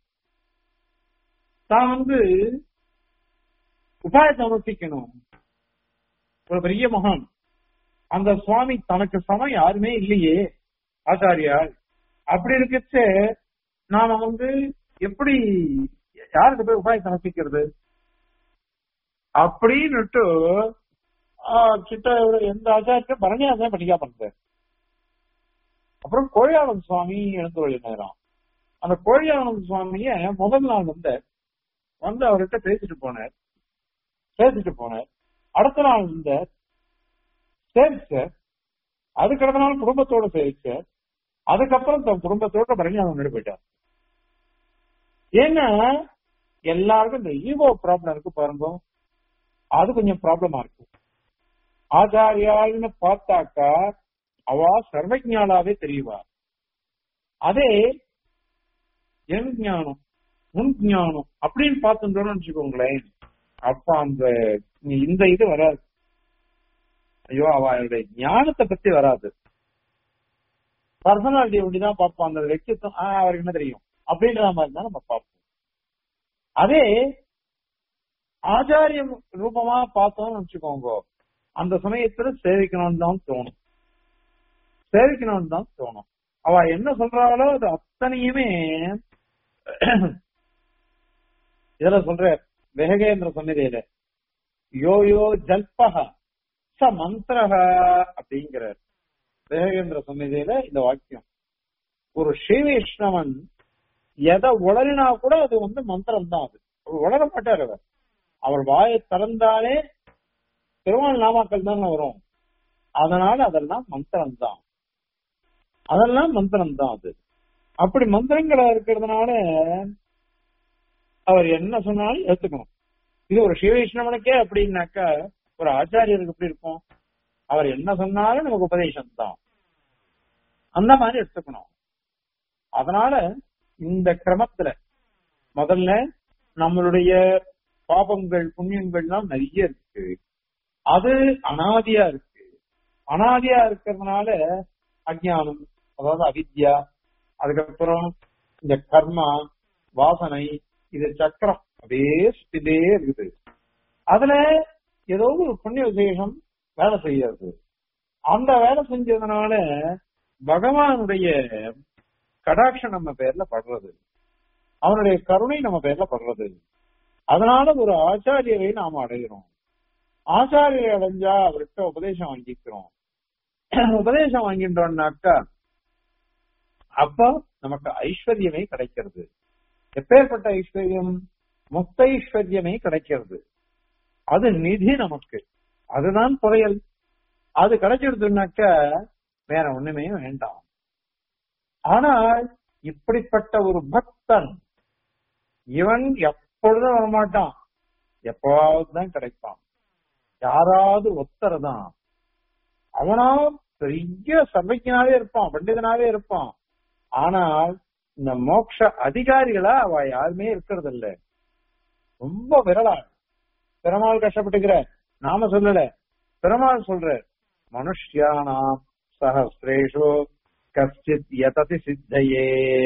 தான் வந்து உபாயத்தை அனுஷ்டிக்கணும் ஒரு பெரிய மகான் அந்த சுவாமி தனக்கு சமம் யாருமே இல்லையே ஆச்சாரியார் அப்படி இருக்கச்சே நாம வந்து எப்படி யாருக்கு போய் உபாயத்தை அனுஷ்டிக்கிறது அப்படின்னுட்டு ஆஹ், கிட்ட ஒரு எந்த ஆச்சாரியும் பரணியாசம் பண்ணிக்கா பண்றாரு அப்புறம் கோழியாளன் சுவாமி எழுந்து நேரம் அந்த கோழியாளன் சுவாமிய முதல் நாள் வந்த வந்து அவர்கிட்ட பேசிட்டு போனார் பேசிட்டு போனார் அடுத்த நாள் இந்த சேவிச்சார் அதுக்கு அடுத்த நாள் குடும்பத்தோட சேவிச்சார் அதுக்கப்புறம் தன் குடும்பத்தோட பரணியாளன் முன்னாடி போயிட்டார் ஏன்னா எல்லாருக்கும் இந்த ஈகோ ப்ராப்ளம் இருக்கு பாருங்க அது கொஞ்சம் ப்ராப்ளமா இருக்கு ஆச்சாரியாள்னு பார்த்தாக்கா அவ சர்வஜாலாவே தெரியவா அதே என் ஞானம் முன் ஞானம் அப்படின்னு பார்த்துட்டோம்னு வச்சுக்கோங்களேன் அப்ப அந்த இந்த இது வராது ஐயோ அவளுடைய ஞானத்தை பத்தி வராது பர்சனாலிட்டி ஒண்டிதான் பார்ப்போம் அந்த వ్యక్తిత్వం ஆஹ் அவருக்கு என்ன தெரியும் அப்படின்ற மாதிரி தான் நம்ம பார்ப்போம் அதே ஆச்சாரியம் ரூபமா பார்த்தோம்னு வச்சுக்கோங்க அந்த சமயத்துல சேவிக்கணும்னு தான் தோணும் சேவிக்கணும்னு தான் தோணும் அவ என்ன சொல்றாளோ அது அத்தனையுமே இதுல சொல்ற வெககேந்திர சன்னிதியில யோ யோ ஜல்பக ச மந்திரக அப்படிங்கிறார் வேகேந்திர சன்னிதியில இந்த வாக்கியம் ஒரு ஸ்ரீவைஷ்ணவன் எதை உளறினா கூட அது வந்து மந்திரம் தான் அது அவர் உளர மாட்டார் அவர் அவர் வாயை திறந்தாலே திருவாள் நாமாக்கள் தானே வரும் அதனால அதெல்லாம் மந்திரம் தான் அதெல்லாம் மந்திரம் தான் அது அப்படி மந்திரங்களா இருக்கிறதுனால அவர் என்ன சொன்னாலும் ஏத்துக்கணும் இது ஒரு சிவவைஷ்ணவனுக்கே அப்படின்னாக்கா ஒரு ஆச்சாரியருக்கு எப்படி இருக்கும் அவர் என்ன சொன்னாலும் நமக்கு உபதேசம் தான் அந்த மாதிரி எடுத்துக்கணும் அதனால இந்த கிரமத்துல முதல்ல நம்மளுடைய பாபங்கள் புண்ணியங்கள்லாம் நிறைய இருக்கு அது அனாதியா இருக்கு அனாதியா இருக்கிறதுனால அஜ்ஞானம் அதாவது அவித்யா அதுக்கப்புறம் இந்த கர்மா வாசனை இது சக்கரம் அப்படியே சுத்திலே இருக்குது அதுல ஏதோ ஒரு புண்ணிய விசேஷம் வேலை செய்யறது அந்த வேலை செஞ்சதுனால பகவானுடைய கடாட்சம் நம்ம பேர்ல படுறது அவனுடைய கருணை நம்ம பேர்ல படுறது அதனால ஒரு ஆச்சாரியரை நாம அடைகிறோம் ஆச்சாரியரை அடைஞ்சா அவர்கிட்ட உபதேசம் வாங்கிக்கிறோம் உபதேசம் வாங்கின்றோம்னாக்கா அப்ப நமக்கு ஐஸ்வர்யமே கிடைக்கிறது எப்பேற்பட்ட ஐஸ்வர்யம் முக்த ஐஸ்வர்யமே கிடைக்கிறது அது நிதி நமக்கு அதுதான் புதையல் அது கிடைச்சிருதுனாக்க வேற ஒண்ணுமே வேண்டாம் ஆனால் இப்படிப்பட்ட ஒரு பக்தன் இவன் எப்பொழுதும் வரமாட்டான் எப்பவாவது தான் கிடைப்பான் யாராவது ஒத்தர் தான் அவனா பெரிய சர்வஜனாவே இருப்பான் பண்டிதனாவே இருப்பான் ஆனால் இந்த மோட்ச அதிகாரிகளா அவ யாருமே இருக்கிறது இல்ல ரொம்ப விரலா பெருமாள் கஷ்டப்பட்டுக்கிற நாம சொல்லல பெருமாள் சொல்ற மனுஷ்யானாம் சஹசிரேஷு கஷ்டித் யததி சித்தையே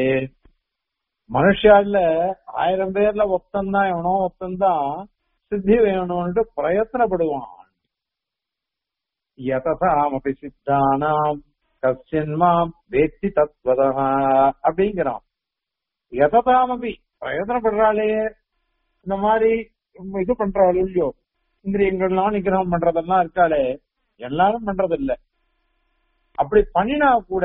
மனுஷால ஆயிரம் பேர்ல ஒத்தந்தான் எவனோ ஒத்தந்தான் சித்தி வேணும்னு பிரயத்தனப்படுவான் யதசாமபி சித்தானாம் கஸ்யன்மாம் வேத்தி தத்வதா அப்படிங்கிறான் எததாமபி பிரயோஜனப்படுறாளே இந்த மாதிரி இது பண்றாள் இல்லையோ இந்திரியங்கள்லாம் நிகிரகம் பண்றதெல்லாம் இருக்காளே எல்லாரும் பண்றது இல்ல அப்படி பண்ணினா கூட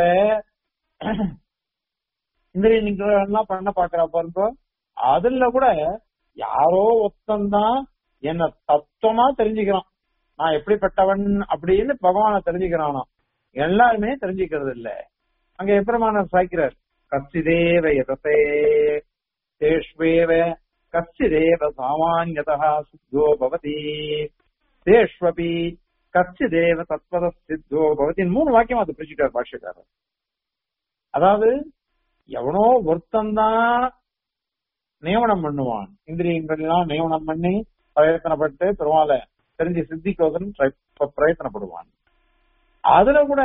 இந்திரிய நிகிரகம் எல்லாம் பண்ண பாக்குறா பாருங்க அதுல கூட யாரோ ஒத்தந்தான் என்ன தத்துவமா தெரிஞ்சுக்கிறான் நான் எப்படிப்பட்டவன் அப்படின்னு பகவானை தெரிஞ்சுக்கிறானா எல்லாருமே தெரிஞ்சுக்கிறது இல்ல அங்க எப்பரமான சாய்க்கிறார் கச்சிதேவ எதத்தே தேஷ்வேவ கச்சிதேவ சாமான்யதா சித்தோ பவதி தேஷ்வபி கச்சிதேவ தத்வத சித்தோ பவதி மூணு வாக்கியம் அது பிரிச்சுட்டார் பாஷ்யக்காரர் அதாவது எவனோ ஒருத்தந்தான் நியமனம் பண்ணுவான் இந்திரியங்கள் எல்லாம் நியமனம் பண்ணி பிரயத்தனப்பட்டு பெருமாளை தெரிஞ்சு சித்திக்கோசன் பிரயத்தனப்படுவான் அதுல கூட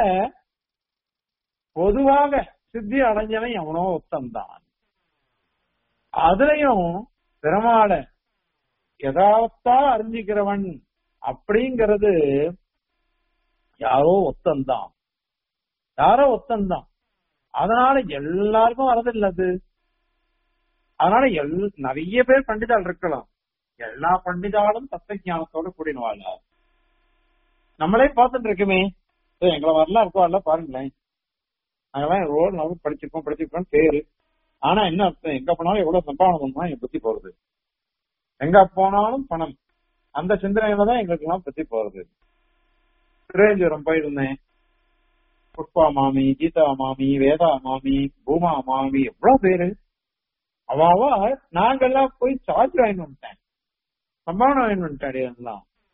பொதுவாக சித்தி அடைஞ்சவன் எவனோ ஒத்தந்தான் அதுலயும் பெருமாளை யதாவத்தா அறிஞ்சிக்கிறவன் அப்படிங்கிறது யாரோ ஒத்தந்தான் யாரோ ஒத்தந்தான் அதனால எல்லாருக்கும் வரதில்ல அது அதனால எல் நிறைய பேர் பண்டிதாள் இருக்கலாம் எல்லா பண்டிதாலும் தத்துவ ஞானத்தோட கூடினவாள் நம்மளே பார்த்துட்டு இருக்குமே எங்களை வரலாம் இருக்கோ அல்ல பாருங்களேன் நாங்கெல்லாம் ரோடு நம்ம படிச்சிருக்கோம் படிச்சிருக்கோம் பேரு ஆனா என்ன அர்த்தம் எங்க போனாலும் எவ்வளவு சம்பாவனை பண்ணா என் புத்தி போறது எங்க போனாலும் பணம் அந்த சிந்தனையில தான் எங்களுக்கு எல்லாம் பத்தி போறது திருவேஞ்சூரம் போயிருந்தேன் புஷ்பா மாமி கீதா மாமி வேதா மாமி பூமா மாமி எவ்வளவு பேரு அவாவா நாங்கெல்லாம் போய் சார்ஜ் வாங்கிட்டு வந்துட்டேன் சம்பாவனை வாங்கிட்டு வந்துட்டாடி எல்லாம்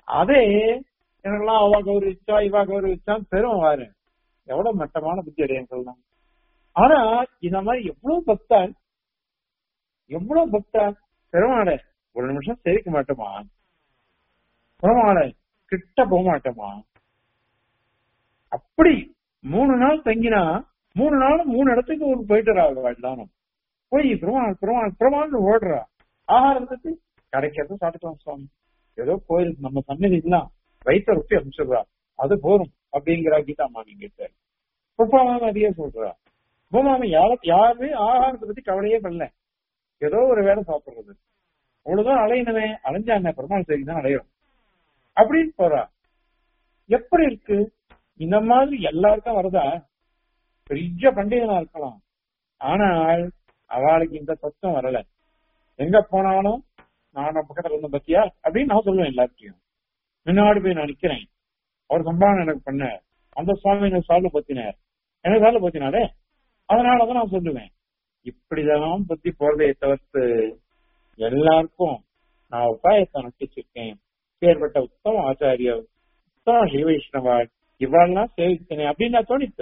அதே எனக்கெல்லாம் அவ கௌரவிச்சா இவா கௌரவிச்சா பெரும் வாரு எவ்வளவு மட்டமான புத்தி அடையும் சொல்லலாம் ஆனா இந்த மாதிரி எவ்வளவு பக்தான் எவ்வளவு பக்தான் பெருமாளை ஒரு நிமிஷம் சேவிக்க மாட்டோமா பெருமாளை கிட்ட போக மாட்டோமா அப்படி மூணு நாள் தங்கினா மூணு நாள் மூணு இடத்துக்கு ஒரு போயிட்டு எல்லாரும் போய் பெருமாள் பெருமாள் பெருமாள்னு ஓடுறா ஆகாரத்துக்கு கிடைக்கிறது சாப்பிட்டுக்கலாம் சுவாமி ஏதோ கோயிலுக்கு நம்ம சன்னதி எல்லாம் வயிற்ற ரொட்டி அனுப்பிச்சிடுறா அது போதும் அப்படிங்கிற கீதா மாமி கிட்ட உப்பாமாமி அதையே சொல்றா உப்பாமாமி யார யாருமே ஆகாரத்தை பத்தி கவலையே பண்ணல ஏதோ ஒரு வேலை சாப்பிடுறது அவ்வளவுதான் அலையணுமே அலைஞ்சா என்ன பெருமாள் சரி தான் அலையும் அப்படின்னு போறா எப்படி இருக்கு இந்த மாதிரி எல்லாருக்கும் வருதா பெரிய பண்டிகை இருக்கலாம் ஆனால் அவளுக்கு இந்த தத்துவம் வரல எங்க போனாலும் நான் பக்கத்துல இருந்த பத்தியா அப்படின்னு நான் சொல்லுவேன் எல்லாத்தையும் முன்னாடி போய் நான் நிக்கிறேன் அவர் சம்பாவனை எனக்கு பண்ண அந்த சுவாமி எனக்கு சால்வ் பத்தினார் எனக்கு சால்வ் பத்தினாரே அதனாலதான் நான் சொல்லுவேன் இப்படிதான் புத்தி போறதை தவிர்த்து எல்லாருக்கும் நான் உபாயத்தை நட்டிச்சிருக்கேன் பேர்பட்ட உத்தம ஆச்சாரியர் உத்தம ஸ்ரீ வைஷ்ணவாள் இவாள்லாம் சேவித்தனே அப்படின்னு நான் தோணித்து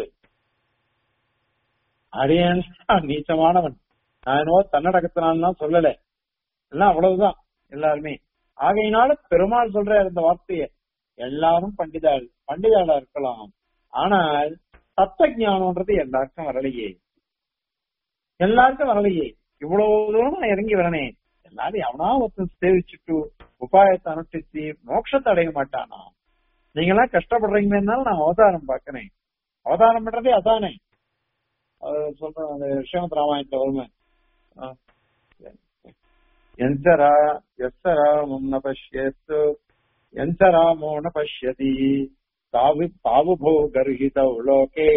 அரியன் நீச்சமானவன் நான் என்னவோ தன்னடக்கத்தினாலாம் சொல்லல எல்லாம் அவ்வளவுதான் எல்லாருமே ஆகையினால பெருமாள் சொல்ற இந்த வார்த்தையை எல்லாரும் பண்டிதாள் பண்டிதாளா இருக்கலாம் ஆனால் தத்துவ ஞானம்ன்றது எல்லாருக்கும் வரலையே எல்லாருக்கும் வரலையே இவ்வளவு தூரம் நான் இறங்கி வரனே எல்லாரும் எவனா ஒருத்தன் சேவிச்சுட்டு உபாயத்தை அனுஷ்டிச்சு மோட்சத்தை அடைய மாட்டானா நீங்க எல்லாம் கஷ்டப்படுறீங்கன்னா நான் அவதாரம் பார்க்கிறேன் அவதாரம் பண்றதே அதானே சொல்றேன் அந்த ஸ்ரீமத் ராமாயணத்துல வருமே எந்தரா எஸ்ஸரா முன்ன பஷ்யத்து எந்தராமோ ந பஷ்யதி தாவு தாவுபோ கர்ஹித லோகே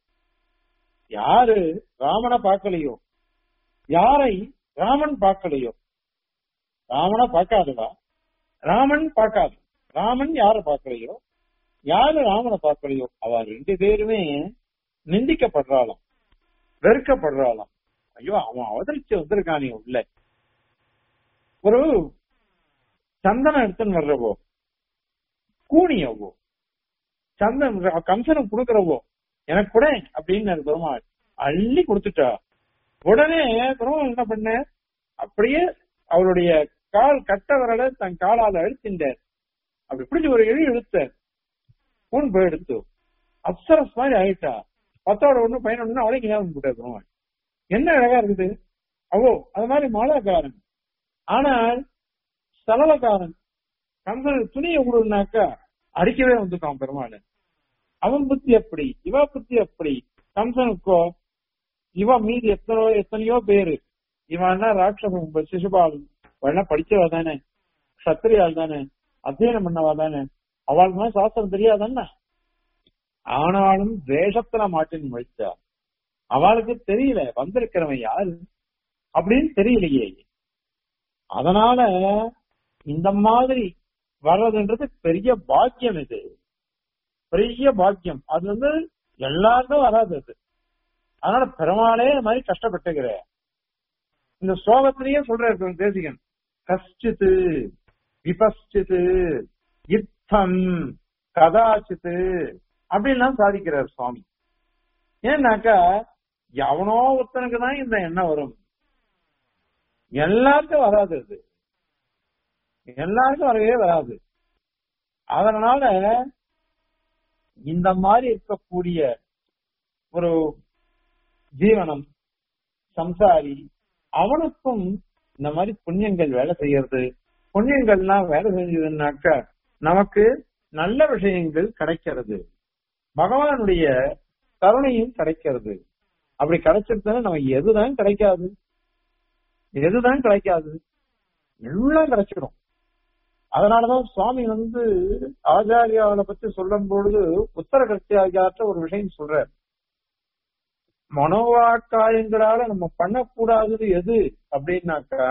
யாரு ராமனை பார்க்கலையோ யாரை ராமன் பார்க்கலையோ ராமனை பார்க்காதுவா ராமன் பார்க்காது ராமன் யார பார்க்கலையோ யாரு ராமனை பார்க்கலையோ அவ ரெண்டு பேருமே நிந்திக்கப்படுறாளாம் வெறுக்கப்படுறாளாம் ஐயோ அவன் அவதரிச்சு வந்திருக்கானே உள்ள ஒரு சந்தனம் எடுத்துன்னு வர்றவோ கூணியவோ சந்தன் கம்சனுக்கு கொடுக்கறவோ எனக்கு கூட அப்படின்னு பெருமாள் அள்ளி கொடுத்துட்டா உடனே பெருமாள் என்ன பண்ண அப்படியே அவருடைய கால் கட்ட வரல தன் காலால அழுத்தின்றார் அப்படி பிடிச்சி ஒரு எழு இழுத்த பூன் போய் எடுத்து அப்சரஸ் மாதிரி ஆயிட்டா பத்தோட ஒண்ணு பையன் ஒண்ணு அவளைக்கு ஞாபகம் போட்டார் பெருமாள் என்ன அழகா இருக்குது அவோ அது மாதிரி மாலாக்காரன் ஆனால் சலவக்காரன் கந்தன் துணியை விடுனாக்கா அடிக்கவே வந்துட்டான் பெருமாள் அவன் புத்தி எப்படி இவ புத்தி எப்படி கம்சனுக்கோ இவ மீதி எத்தனையோ எத்தனையோ பேரு இவன் என்ன ராட்சசன் சிசுபால் என்ன படிச்சவா தானே சத்திரியால் தானே அத்தியனம் பண்ணவா தானே அவளுக்கு சாஸ்திரம் தெரியாதானே ஆனாலும் தேசத்துல மாட்டின் முழிச்சா அவளுக்கு தெரியல வந்திருக்கிறவன் யாரு அப்படின்னு தெரியலையே அதனால இந்த மாதிரி வர்றதுன்றது பெரிய பாக்கியம் இது பெரிய பாக்கியம் அது வந்து எல்லாருக்கும் வராது அது அதனால பெருமாளே இந்த மாதிரி கஷ்டப்பட்டுக்கிற இந்த ஸ்லோகத்திலேயே சொல்ற தேசிகன் கஷ்டித்து விபஸ்டித்து யுத்தம் கதாச்சித்து அப்படின்லாம் சாதிக்கிறார் சுவாமி ஏன்னாக்கா எவனோ ஒருத்தனுக்கு தான் இந்த எண்ணம் வரும் எல்லாருக்கும் வராது அது எல்லாருக்கும் வரவே வராது அதனால இந்த மாதிரி இருக்கக்கூடிய ஒரு ஜீவனம் சம்சாரி அவனுக்கும் இந்த மாதிரி புண்ணியங்கள் வேலை செய்யறது புண்ணியங்கள்லாம் வேலை செஞ்சதுன்னாக்கா நமக்கு நல்ல விஷயங்கள் கிடைக்கிறது பகவானுடைய கருணையும் கிடைக்கிறது அப்படி கிடைச்சிருந்தா நம்ம எதுதான் கிடைக்காது எதுதான் கிடைக்காது எல்லாம் கிடைச்சிடும் அதனாலதான் சுவாமி வந்து ஆச்சாரியாவை பத்தி சொல்லும் பொழுது உத்தர கத்தியாச்சாரத்தை ஒரு விஷயம் சொல்றார் மனோவாக்காயங்களால நம்ம பண்ணக்கூடாதது எது அப்படின்னாக்கா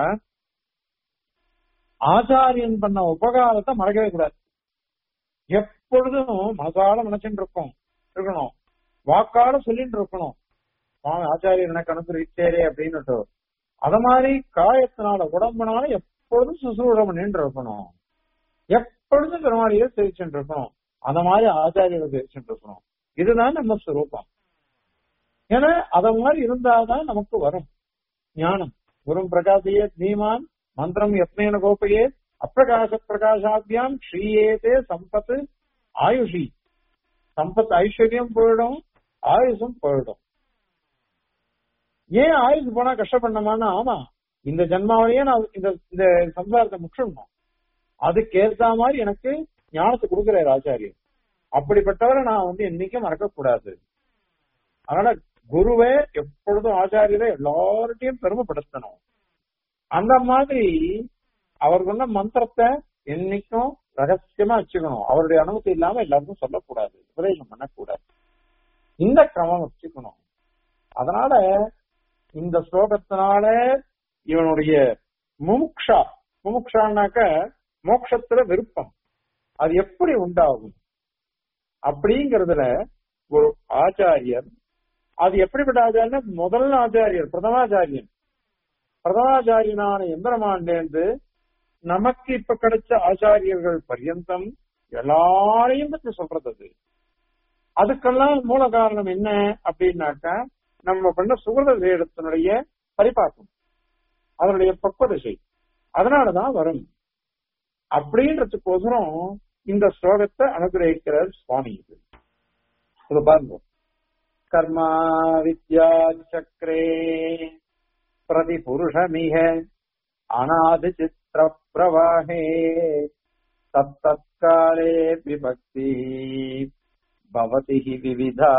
ஆச்சாரியன் பண்ண உபகாரத்தை மறக்கவே கூடாது எப்பொழுதும் மனசால நினைச்சுட்டு இருக்கோம் இருக்கணும் வாக்கால சொல்லிட்டு இருக்கணும் ஆச்சாரியர் எனக்கு அனுப்பிச்சேரே அப்படின்னு அத மாதிரி காயத்தினால உடம்புனால எப்பொழுதும் சுசுரூடம் பண்ணிட்டு இருக்கணும் எப்பொழுதும் பெருமாளையே சேவிச்சுட்டு இருக்கணும் அந்த மாதிரி ஆச்சாரியரை சேவிச்சுட்டு இருக்கணும் இதுதான் நம்ம ஸ்வரூபம் ஏன்னா அத மாதிரி இருந்தாதான் நமக்கு வரும் ஞானம் குரும் பிரகாசியே தீமான் மந்திரம் யத்னேன கோப்பையே அப்பிரகாச பிரகாசாபியாம் ஸ்ரீயேதே சம்பத்து ஆயுஷி சம்பத் ஐஸ்வர்யம் போயிடும் ஆயுசும் போயிடும் ஏன் ஆயுசு போனா கஷ்டப்படணுமான்னு ஆமா இந்த ஜென்மாவிலேயே நான் இந்த இந்த சம்சாரத்தை முற்றிடணும் அதுக்கு ஏற்ற மாதிரி எனக்கு ஞானத்தை கொடுக்கிறார் ஆச்சாரியர் அப்படிப்பட்டவரை நான் வந்து என்னைக்கும் மறக்க கூடாது அதனால குருவே எப்பொழுதும் ஆச்சாரியரை எல்லார்ட்டையும் பெருமைப்படுத்தணும் அந்த மாதிரி அவர் சொன்ன மந்திரத்தை என்னைக்கும் ரகசியமா வச்சுக்கணும் அவருடைய அனுமதி இல்லாம எல்லாருக்கும் சொல்லக்கூடாது உபதேசம் பண்ணக்கூடாது இந்த கிரமம் வச்சுக்கணும் அதனால இந்த ஸ்லோகத்தினால இவனுடைய முமுக்ஷா முமுக்ஷான்னாக்க மோட்சத்துல விருப்பம் அது எப்படி உண்டாகும் அப்படிங்கறதுல ஒரு ஆச்சாரியர் அது எப்படிப்பட்ட ஆச்சாரியர் முதல் ஆச்சாரியர் பிரதமாச்சாரியன் பிரதமாச்சாரியனான எந்திரமாண்டேந்து நமக்கு இப்ப கிடைச்ச ஆச்சாரியர்கள் பர்யந்தம் எல்லாரையும் பத்தி சொல்றது அது அதுக்கெல்லாம் மூல காரணம் என்ன அப்படின்னாக்கா நம்ம பண்ண சுகத வேடத்தினுடைய பரிபாக்கம் அதனுடைய பக்குவதிசை அதனாலதான் வரும் அப்படின்றதுக்கோசரம் இந்த ஸ்லோகத்தை அனுகிரகிக்கிறார் சுவாமி இது இது பாருங்க கர்மா வித்யா சக்கரே பிரதி புருஷமிக அநாதி சித்திர பிரவாகே தத்தத்காலே விபக்தி பவதி ஹி விவிதா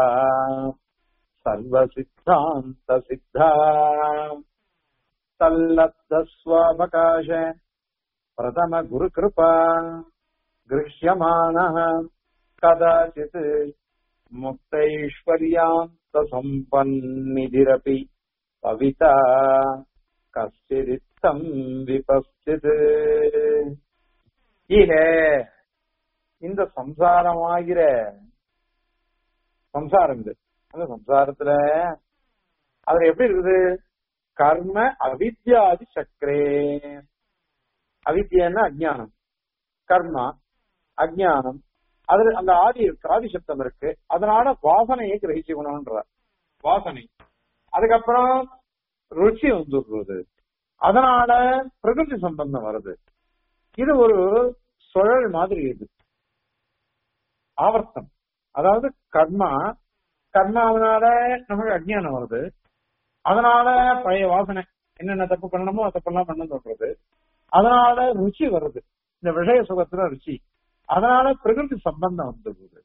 சர்வசித்தாந்த சித்தா तल्लब्धस्वावकाश प्रथम गुरुकृपा गृह्यमाणः कदाचित् मुक्तैश्वर्यान्तसम्पन्निधिरपि पविता कश्चिदित्थम् விபஸ்தித் இக இந்த சம்சாரமாகிற சம்சாரம் இது அந்த சம்சாரத்துல அதுல எப்படி இருக்குது கர்ம அவித்யாதி சக்கரே அவித்யன்னா அஜ்ஞானம் கர்மா அஜ்ஞானம் அதுல அந்த ஆதி இருக்கு ஆதி சப்தம் இருக்கு அதனால வாசனையை கிரகிச்சுக்கணும்ன்ற வாசனை அதுக்கப்புறம் ருச்சி வந்துடுறது அதனால பிரகிருதி சம்பந்தம் வருது இது ஒரு சுழல் மாதிரி இது ஆவர்த்தம் அதாவது கர்மா கர்மாவனால நமக்கு அஜ்ஞானம் வருது அதனால பழைய வாசனை என்னென்ன தப்பு பண்ணணுமோ தப்பெல்லாம் பண்ண சொல்றது அதனால ருச்சி வருது இந்த விஷய சுகத்துல ருச்சி அதனால பிரகிருதி சம்பந்தம் வந்துடுது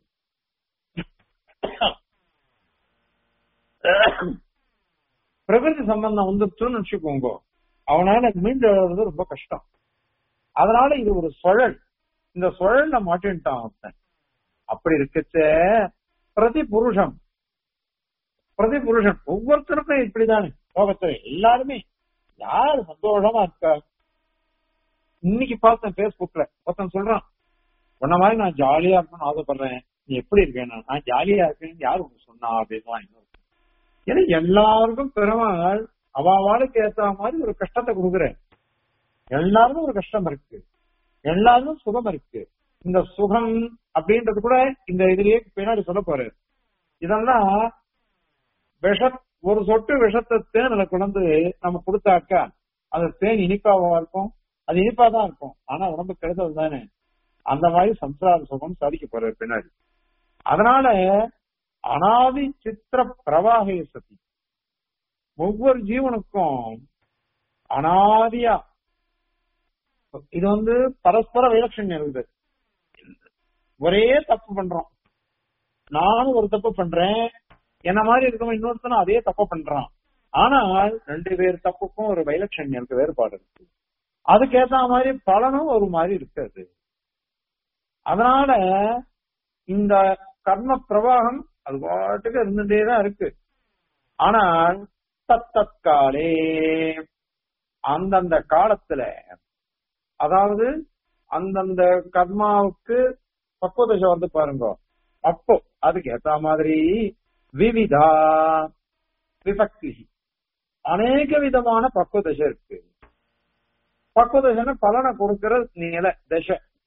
பிரகிருதி சம்பந்தம் வந்துருச்சுன்னு வச்சுக்கோங்க அவனால மீண்டு எழுறது ரொம்ப கஷ்டம் அதனால இது ஒரு சுழல் இந்த சுழல்ல மாட்டின்ட்டான் அவன் அப்படி இருக்கச்ச பிரதி புருஷம் பிரதி புருஷன் ஒவ்வொருத்தருமே இப்படிதானே லோகத்துல எல்லாருமே யாரு சந்தோஷமா இருக்கா இன்னைக்கு பார்த்தேன் பேஸ்புக்ல ஒருத்தன் சொல்றான் உன்ன மாதிரி நான் ஜாலியா இருக்கணும்னு ஆசைப்படுறேன் நீ எப்படி இருக்கேன் நான் ஜாலியா இருக்கேன்னு யாரு உனக்கு சொன்னா அப்படின்னு இன்னொரு ஏன்னா எல்லாருக்கும் பெருமாள் அவாவாளுக்கு ஏத்த மாதிரி ஒரு கஷ்டத்தை கொடுக்குறேன் எல்லாருக்கும் ஒரு கஷ்டம் இருக்கு எல்லாருக்கும் சுகம் இருக்கு இந்த சுகம் அப்படின்றது கூட இந்த இதுலயே பின்னாடி சொல்ல போறாரு இதெல்லாம் விஷ ஒரு சொட்டு விஷத்தை தேனில கொண்டு நம்ம கொடுத்தாக்கா அது தேன் இனிப்பாவா இருக்கும் அது இனிப்பா தான் இருக்கும் ஆனா உடம்பு கெடுதல் தானே அந்த மாதிரி சம்சார சுகம் சாதிக்க போறாரு பின்னாடி அதனால அனாதி சித்திர பிரவாக சதி ஒவ்வொரு ஜீவனுக்கும் அனாதியா இது வந்து பரஸ்பர விலட்சணம் இருக்குது ஒரே தப்பு பண்றோம் நானும் ஒரு தப்பு பண்றேன் என்ன மாதிரி இருக்கவன் இன்னொருத்தனும் அதே தப்பு பண்றான் ஆனால் ரெண்டு பேர் தப்புக்கும் ஒரு வைலட்சண்யம் இருக்கு வேறுபாடு இருக்கு அதுக்கேத்த மாதிரி பலனும் ஒரு மாதிரி இருக்காது அதனால இந்த கர்ம பிரவாகம் அது பாட்டுக்கு இருந்துட்டே தான் இருக்கு ஆனால் தத்தற்காலே அந்தந்த காலத்துல அதாவது அந்தந்த கர்மாவுக்கு பக்குவதசை வந்து பாருங்க அப்போ அதுக்கு ஏத்த மாதிரி விவிதா விபக்தி அநேக விதமான பக்குவதசை இருக்கு பக்குவதசைன்னு பலனை கொடுக்கிற நில தசை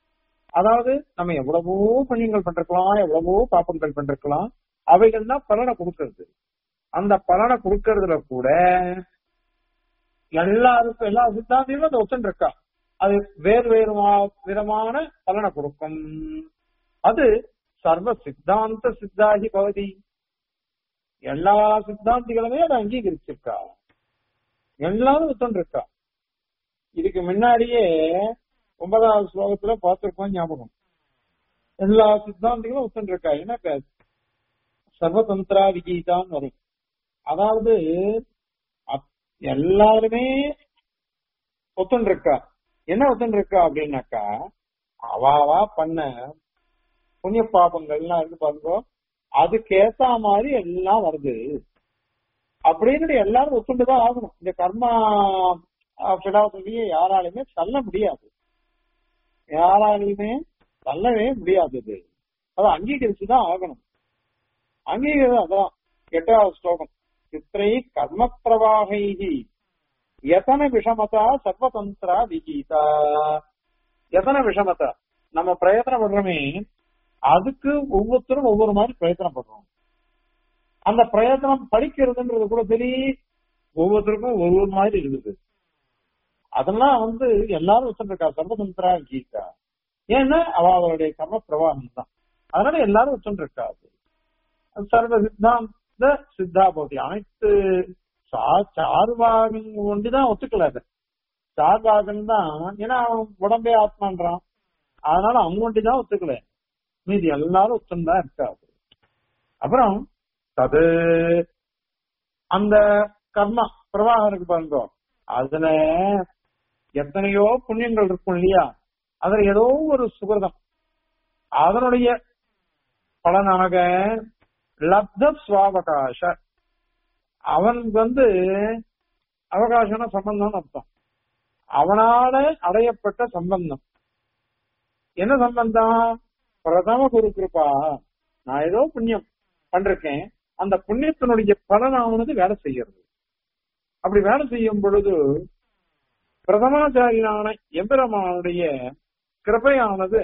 அதாவது நம்ம எவ்வளவோ புண்ணியங்கள் பண்றக்கலாம் எவ்வளவோ பாப்பங்கள் பண்றக்கலாம் அவைகள் தான் பலனை கொடுக்கறது அந்த பலனை கொடுக்கறதுல கூட எல்லாருக்கும் எல்லா சித்தாந்தியும் அந்த ஒத்துன்னு இருக்கா அது வேறு வேறு விதமான பலனை கொடுக்கும் அது சர்வ சித்தாந்த சித்தாகி பகுதி எல்லா சித்தாந்திகளுமே அதை அங்கீகரிச்சிருக்கா எல்லாரும் ஒத்துன்னு இருக்கா இதுக்கு முன்னாடியே ஒன்பதாவது ஸ்லோகத்துல பார்த்திருக்கோம் ஞாபகம் எல்லா சித்தாந்திகளும் ஒத்துன்னு இருக்கா என்ன சர்வதந்திரா விகீதான்னு வரும் அதாவது எல்லாருமே ஒத்துன்னு இருக்கா என்ன ஒத்துன்னு இருக்கா அப்படின்னாக்கா அவாவா பண்ண புண்ணிய பாபங்கள்லாம் இருக்கு பாருங்க அதுக்கு ஏத்த மாதிரி எல்லாம் வருது அப்படின்னு எல்லாரும் ஒத்துண்டுதான் ஆகணும் இந்த கர்மா பிலாசபியை யாராலையுமே தள்ள முடியாது யாராலையுமே தள்ளவே முடியாது இது அதை அங்கீகரிச்சுதான் ஆகணும் அங்கீகரிச்சு அதான் எட்டாவது ஸ்லோகம் சித்திரை கர்ம பிரவாகி எத்தனை விஷமதா சர்வதந்திரா விகீதா எத்தனை விஷமதா நம்ம பிரயத்தனம் பண்றோமே அதுக்கு ஒவ்வொருத்தரும் ஒவ்வொரு மாதிரி பிரயத்தனம் பண்றோம் அந்த பிரயத்தனம் படிக்கிறதுன்றது கூட தெரிய ஒவ்வொருத்தருக்கும் ஒவ்வொரு மாதிரி இருக்குது அதெல்லாம் வந்து எல்லாரும் வச்சுருக்கா சர்வதந்திரா கீதா ஏன்னா அவ அவருடைய கர்ம பிரவாகம் தான் அதனால எல்லாரும் வச்சுருக்கா அது சர்வ சித்தாந்த சித்தா பகுதி அனைத்து சார்பாகன் ஒண்டிதான் ஒத்துக்கல அது சார்பாகன் தான் ஏன்னா அவன் உடம்பே ஆத்மான்றான் அதனால அவங்க ஒண்டிதான் ஒத்துக்கல மீதி எல்லாரும் ஒத்துந்தான் இருக்காது அப்புறம் அது அந்த கர்மா பிரவாகம் இருக்கு பாருங்க அதுல எத்தனையோ புண்ணியங்கள் இருக்கும் இல்லையா அதுல ஏதோ ஒரு சுகிருதம் அதனுடைய பலனாக லப்த சுவாவகாச அவனுக்கு வந்து அவகாசம்னா சம்பந்தம் அர்த்தம் அவனால அடையப்பட்ட சம்பந்தம் என்ன சம்பந்தம் பிரதம குரு கிருப்பா நான் ஏதோ புண்ணியம் பண்றேன் அந்த புண்ணியத்தினுடைய பலனானது வேலை செய்யறது அப்படி வேலை செய்யும் பொழுது பிரதமாச்சாரியனான எம்பெருமானுடைய கிருபையானது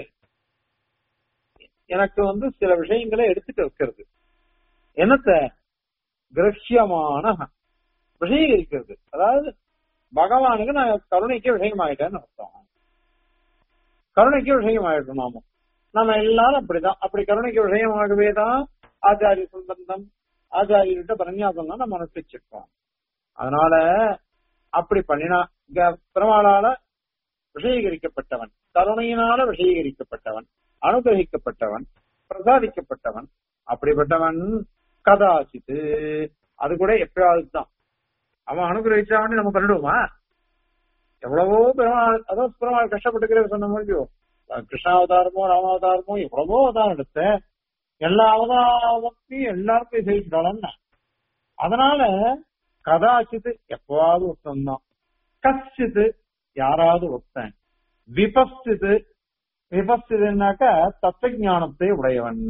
எனக்கு வந்து சில விஷயங்களை எடுத்துட்டு வைக்கிறது என்னத்த கிரஷ்யமான விஷயீகரிக்கிறது அதாவது பகவானுக்கு நான் கருணைக்கு விஷயமாயிட்டேன்னு அர்த்தம் கருணைக்கு விஷயமாயிட்டோம் நாம நம்ம எல்லாரும் அப்படிதான் அப்படி கருணைக்கு விஷயமாகவே தான் ஆச்சாரிய சம்பந்தம் ஆச்சாரியர்கிட்ட பரநியாசம்லாம் நம்ம அனுப்பிச்சிருக்கோம் அதனால அப்படி பண்ணினா இங்க பெருமாளால விஷயீகரிக்கப்பட்டவன் கருணையினால விஷயீகரிக்கப்பட்டவன் அனுகிரகிக்கப்பட்டவன் பிரசாதிக்கப்பட்டவன் அப்படிப்பட்டவன் கதாசித்து அது கூட எப்பயாவது தான் அவன் அனுகிரகிச்சான்னு நம்ம பண்ணிடுவோமா எவ்வளவோ பெருமாள் அதான் பெருமாள் கஷ்டப்பட்டுக்கிற சொன்ன முடியும் கிருஷ்ணாவதாரமோ ராமாவதாரமோ எவ்வளவோ அவதாரம் எடுத்த எல்லா அவதாரத்தையும் எல்லாருக்கும் செய்யிட்டாளன்னா அதனால கதாச்சித்து எப்பவாவது ஒருத்தன் தான் கச்சித்து யாராவது ஒருத்தன் விபஸ்தித்து விபஸ்திதுனாக்க தத்துவ ஞானத்தை உடையவன்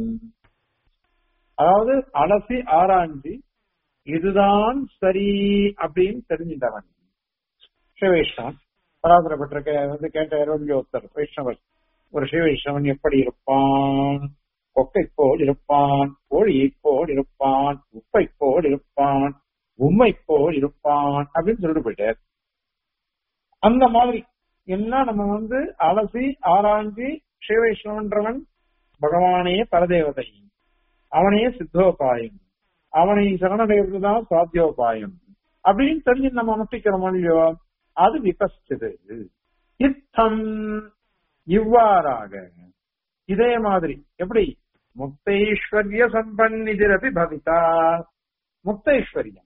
அதாவது அலசி ஆராய்ச்சி இதுதான் சரி அப்படின்னு தெரிஞ்சிட்டவன் சிவவைஷ்ணவன் பராசரப்பட்டிருக்க வந்து கேட்ட ஒருத்தர் வைஷ்ணவர் ஒரு சிவவைஷ்ணவன் எப்படி இருப்பான் கொக்கை போல் இருப்பான் கோழியை போல் இருப்பான் உப்பை போல் இருப்பான் உண்மை போல் இருப்பான் அப்படின்னு சொல்லிட்டு போயிட்டார் அந்த மாதிரி எல்லாம் நம்ம வந்து அலசி ஆராய்ச்சி சிவவைஷ்ணவன்றவன் பகவானே பரதேவதை அவனே சித்தோபாயம் அவனை சரணடைகிறது தான் சாத்தியோபாயம் அப்படின்னு தெரிஞ்சு நம்ம அனுஷ்டிக்கிறோம் இல்லையோ அது விபஸ்து இத்தம் இவ்வாறாக இதே மாதிரி எப்படி முக்தைஸ்வர்ய சம்பன்னிதிரபி பவிதா முக்தைஸ்வரியம்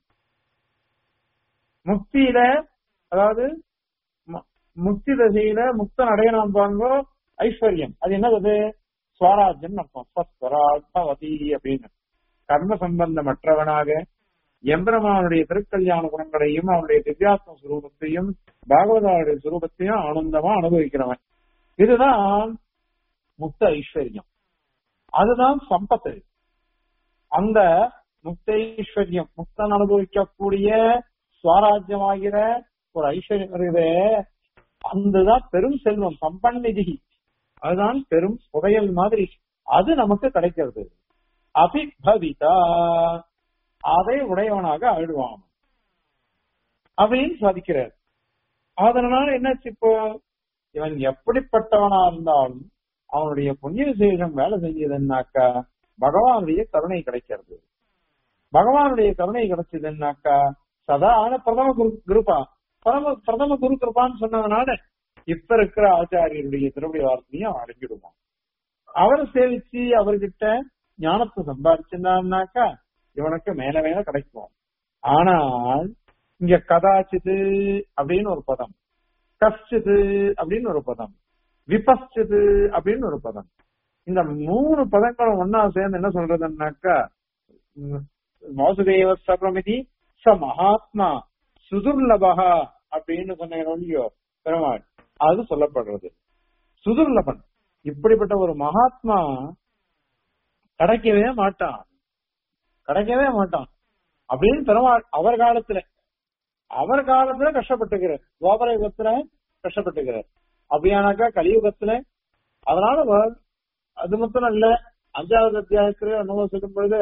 முக்தியில அதாவது முக்தி தசையில முக்தன் அடையணும் பாருங்க ஐஸ்வர்யம் அது என்னது ஸ்வராஜ்யம் அர்த்தம் ஸ்வராஜ்மவதி அப்படின்னு கர்ம சம்பந்தமற்றவனாக எம்பெருமானுடைய திருக்கல்யாண குணங்களையும் அவனுடைய திவ்யாத்ம சுரூபத்தையும் பாகவதாவுடைய சுரூபத்தையும் ஆனந்தமா அனுபவிக்கிறவன் இதுதான் முக்த ஐஸ்வர்யம் அதுதான் சம்பத்து அந்த முக்த ஐஸ்வர்யம் முக்தன் அனுபவிக்கக்கூடிய சுவாராஜ்யமாகிற ஒரு ஐஸ்வர்யம் இருக்குதே அதுதான் பெரும் செல்வம் சம்பன்னிதி அதுதான் பெரும் புதையல் மாதிரி அது நமக்கு கிடைக்கிறது அபிபவிதா அதை உடையவனாக ஆயிடுவான் அப்படின்னு சாதிக்கிறார் அதனால என்னாச்சு இப்போ இவன் எப்படிப்பட்டவனா இருந்தாலும் அவனுடைய புண்ணிய விசேஷம் வேலை செஞ்சதுன்னாக்கா பகவானுடைய கருணை கிடைக்கிறது பகவானுடைய கருணை கிடைச்சதுன்னாக்கா சதா ஆன பிரதம குரு குருப்பா பிரதம பிரதம குரு கிருப்பான்னு சொன்னதுனால இப்ப இருக்கிற ஆச்சாரியருடைய திருப்படி வார்த்தையும் அடங்கிடுவான் அவரை சேவிச்சு அவர்கிட்ட ஞானத்தை சம்பாதிச்சிருந்தான்னாக்கா இவனுக்கு மேல மேல கிடைக்கும் ஆனால் இங்க கதாச்சிது அப்படின்னு ஒரு பதம் கஷ்டிது அப்படின்னு ஒரு பதம் விபஸ்டிது அப்படின்னு ஒரு பதம் இந்த மூணு பதங்களும் ஒன்னா சேர்ந்து என்ன சொல்றதுன்னாக்கா வாசுதேவ சர்வமிதி ச மகாத்மா சுதுர்லபகா அப்படின்னு சொன்னீங்க பெருமாள் அது சொல்லப்படுறது சுதுர்லபன் இப்படிப்பட்ட ஒரு மகாத்மா கிடைக்கவே மாட்டான் கிடைக்கவே மாட்டான் அப்படின்னு பெருமாள் அவர் காலத்துல அவர் காலத்துல கஷ்டப்பட்டுக்கிறார் கோபர யுகத்துல கஷ்டப்பட்டுக்கிறார் அப்படியானாக்கா கலியுகத்துல அதனால அது மட்டும் இல்ல அஞ்சாவது அத்தியாயத்துல அனுபவம் சொல்லும் பொழுது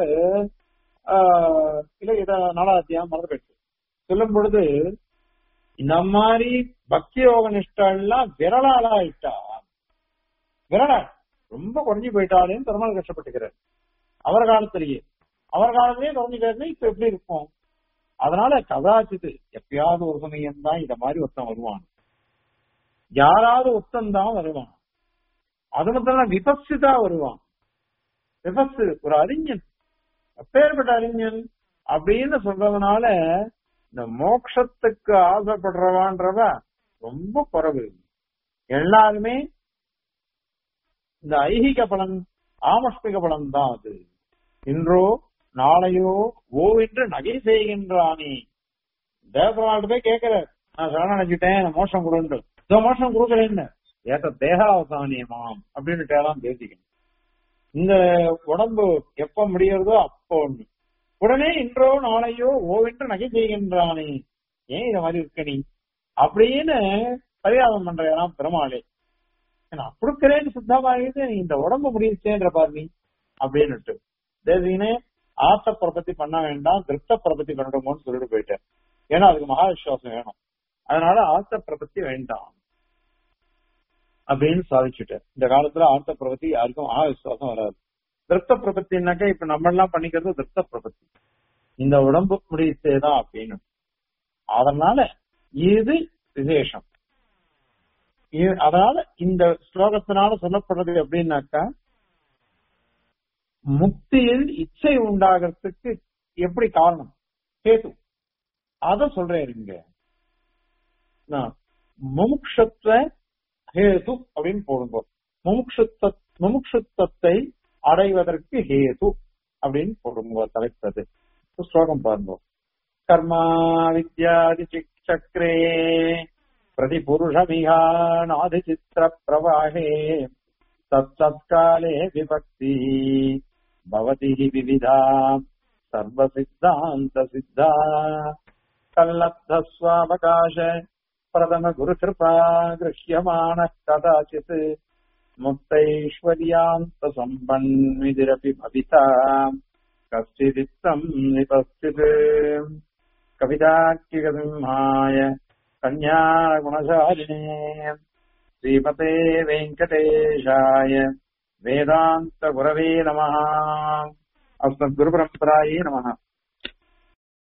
இல்ல இத நாலாவது அத்தியாயம் மறந்து போயிடுச்சு சொல்லும் பொழுது இந்த மாதிரி பக்தி யோக நிஷ்டெல்லாம் விரலாளா ஆயிட்டா விரலா ரொம்ப குறைஞ்சு போயிட்டாலேன்னு பெருமாள் கஷ்டப்பட்டுக்கிறார் அவர் காலத்திலேயே அவர் காலத்திலேயே குறைஞ்சுக்கிறது இப்ப எப்படி இருக்கும் அதனால கதாச்சித்து எப்பயாவது ஒரு சமயம் தான் இத மாதிரி ஒருத்தன் வருவான் யாராவது ஒருத்தன் தான் வருவான் அது மட்டும் விபஸ்திதா வருவான் விபஸ்து ஒரு அறிஞன் அப்பேற்பட்ட அறிஞன் அப்படின்னு சொல்றதுனால இந்த மோட்சத்துக்கு ஆசைப்படுறவான்றவ ரொம்ப குறைவு எல்லாருமே இந்த ஐகிக பலன் ஆமஸ்மிக பலன் தான் அது இன்றோ நாளையோ ஓ என்று நகை செய்கின்றானே தேவபெருமாள் போய் கேட்கிற நான் சரணடைஞ்சிட்டேன் மோஷம் கொடுண்டு இதோ மோஷம் கொடுக்கலன்னு ஏத்த தேகாவசானியமாம் அப்படின்னு கேளாம் பேசிக்கணும் இந்த உடம்பு எப்ப முடியறதோ அப்போ ஒண்ணு உடனே இன்றோ நாளையோ ஓவென்று நகை செய்கின்றானே ஏன் இத மாதிரி இருக்க நீ அப்படின்னு பரிகாரம் பண்றாராம் பெருமாளே நான் கொடுக்கிறேன்னு சுத்தமாகிட்டு நீ இந்த உடம்பு முடிச்சேன்ற பாரு நீ அப்படின்னுட்டு தேசினே ஆத்த பிரபத்தி பண்ண வேண்டாம் திருப்த பிரபத்தி பண்ணணுமோன்னு சொல்லிட்டு போயிட்டேன் ஏன்னா அதுக்கு மகா விசுவாசம் வேணும் அதனால ஆத்த பிரபத்தி வேண்டாம் அப்படின்னு சாதிச்சுட்டேன் இந்த காலத்துல ஆத்த பிரபத்தி யாருக்கும் மகா விசுவாசம் வராது திருப்த பிரபத்தினாக்கா இப்ப நம்ம எல்லாம் பண்ணிக்கிறது திருப்த பிரபத்தி இந்த உடம்பு முடிச்சேதான் அப்படின்னு அதனால இது விசேஷம் அதனால இந்த ஸ்லோகத்தினால சொல்லப்படுறது எப்படின்னாக்கா முக்தியில் இச்சை உண்டாகிறதுக்கு எப்படி காரணம் கேது அத சொல்றேன் இங்க முமுக்ஷத்துவ ஹேது அப்படின்னு போடுங்க முமுக்ஷுத்த முமுக்ஷுத்தத்தை அடைவதற்கு ஹேது அப்படின்னு போடுங்க தலைப்பது ஸ்லோகம் பாருங்க கர்மா வித்யாதி சக்கரே பிரதி புருஷமிகாநாதி சித்திர பிரவாகே தத்தத்காலே விபக்தி பவதி விவிதா சர்வசித்தாந்த சித்தா கல்லப்தஸ்வாவகாச பிரதம குரு கிருபா கிருஷ்யமான கதாச்சித் முக்தைஸ்வர்யாந்த சம்பன்விதிரபி பவிதா கஷ்டிதித்தம் நிபஸ்தித் கவிதாக்கிகசிம்ஹாய கன்யாகுணசாலினே ஸ்ரீமதே வெங்கடேஷாய வேதாந்த குரவே நம அஸ்மத் குரு பரம்பராயே நம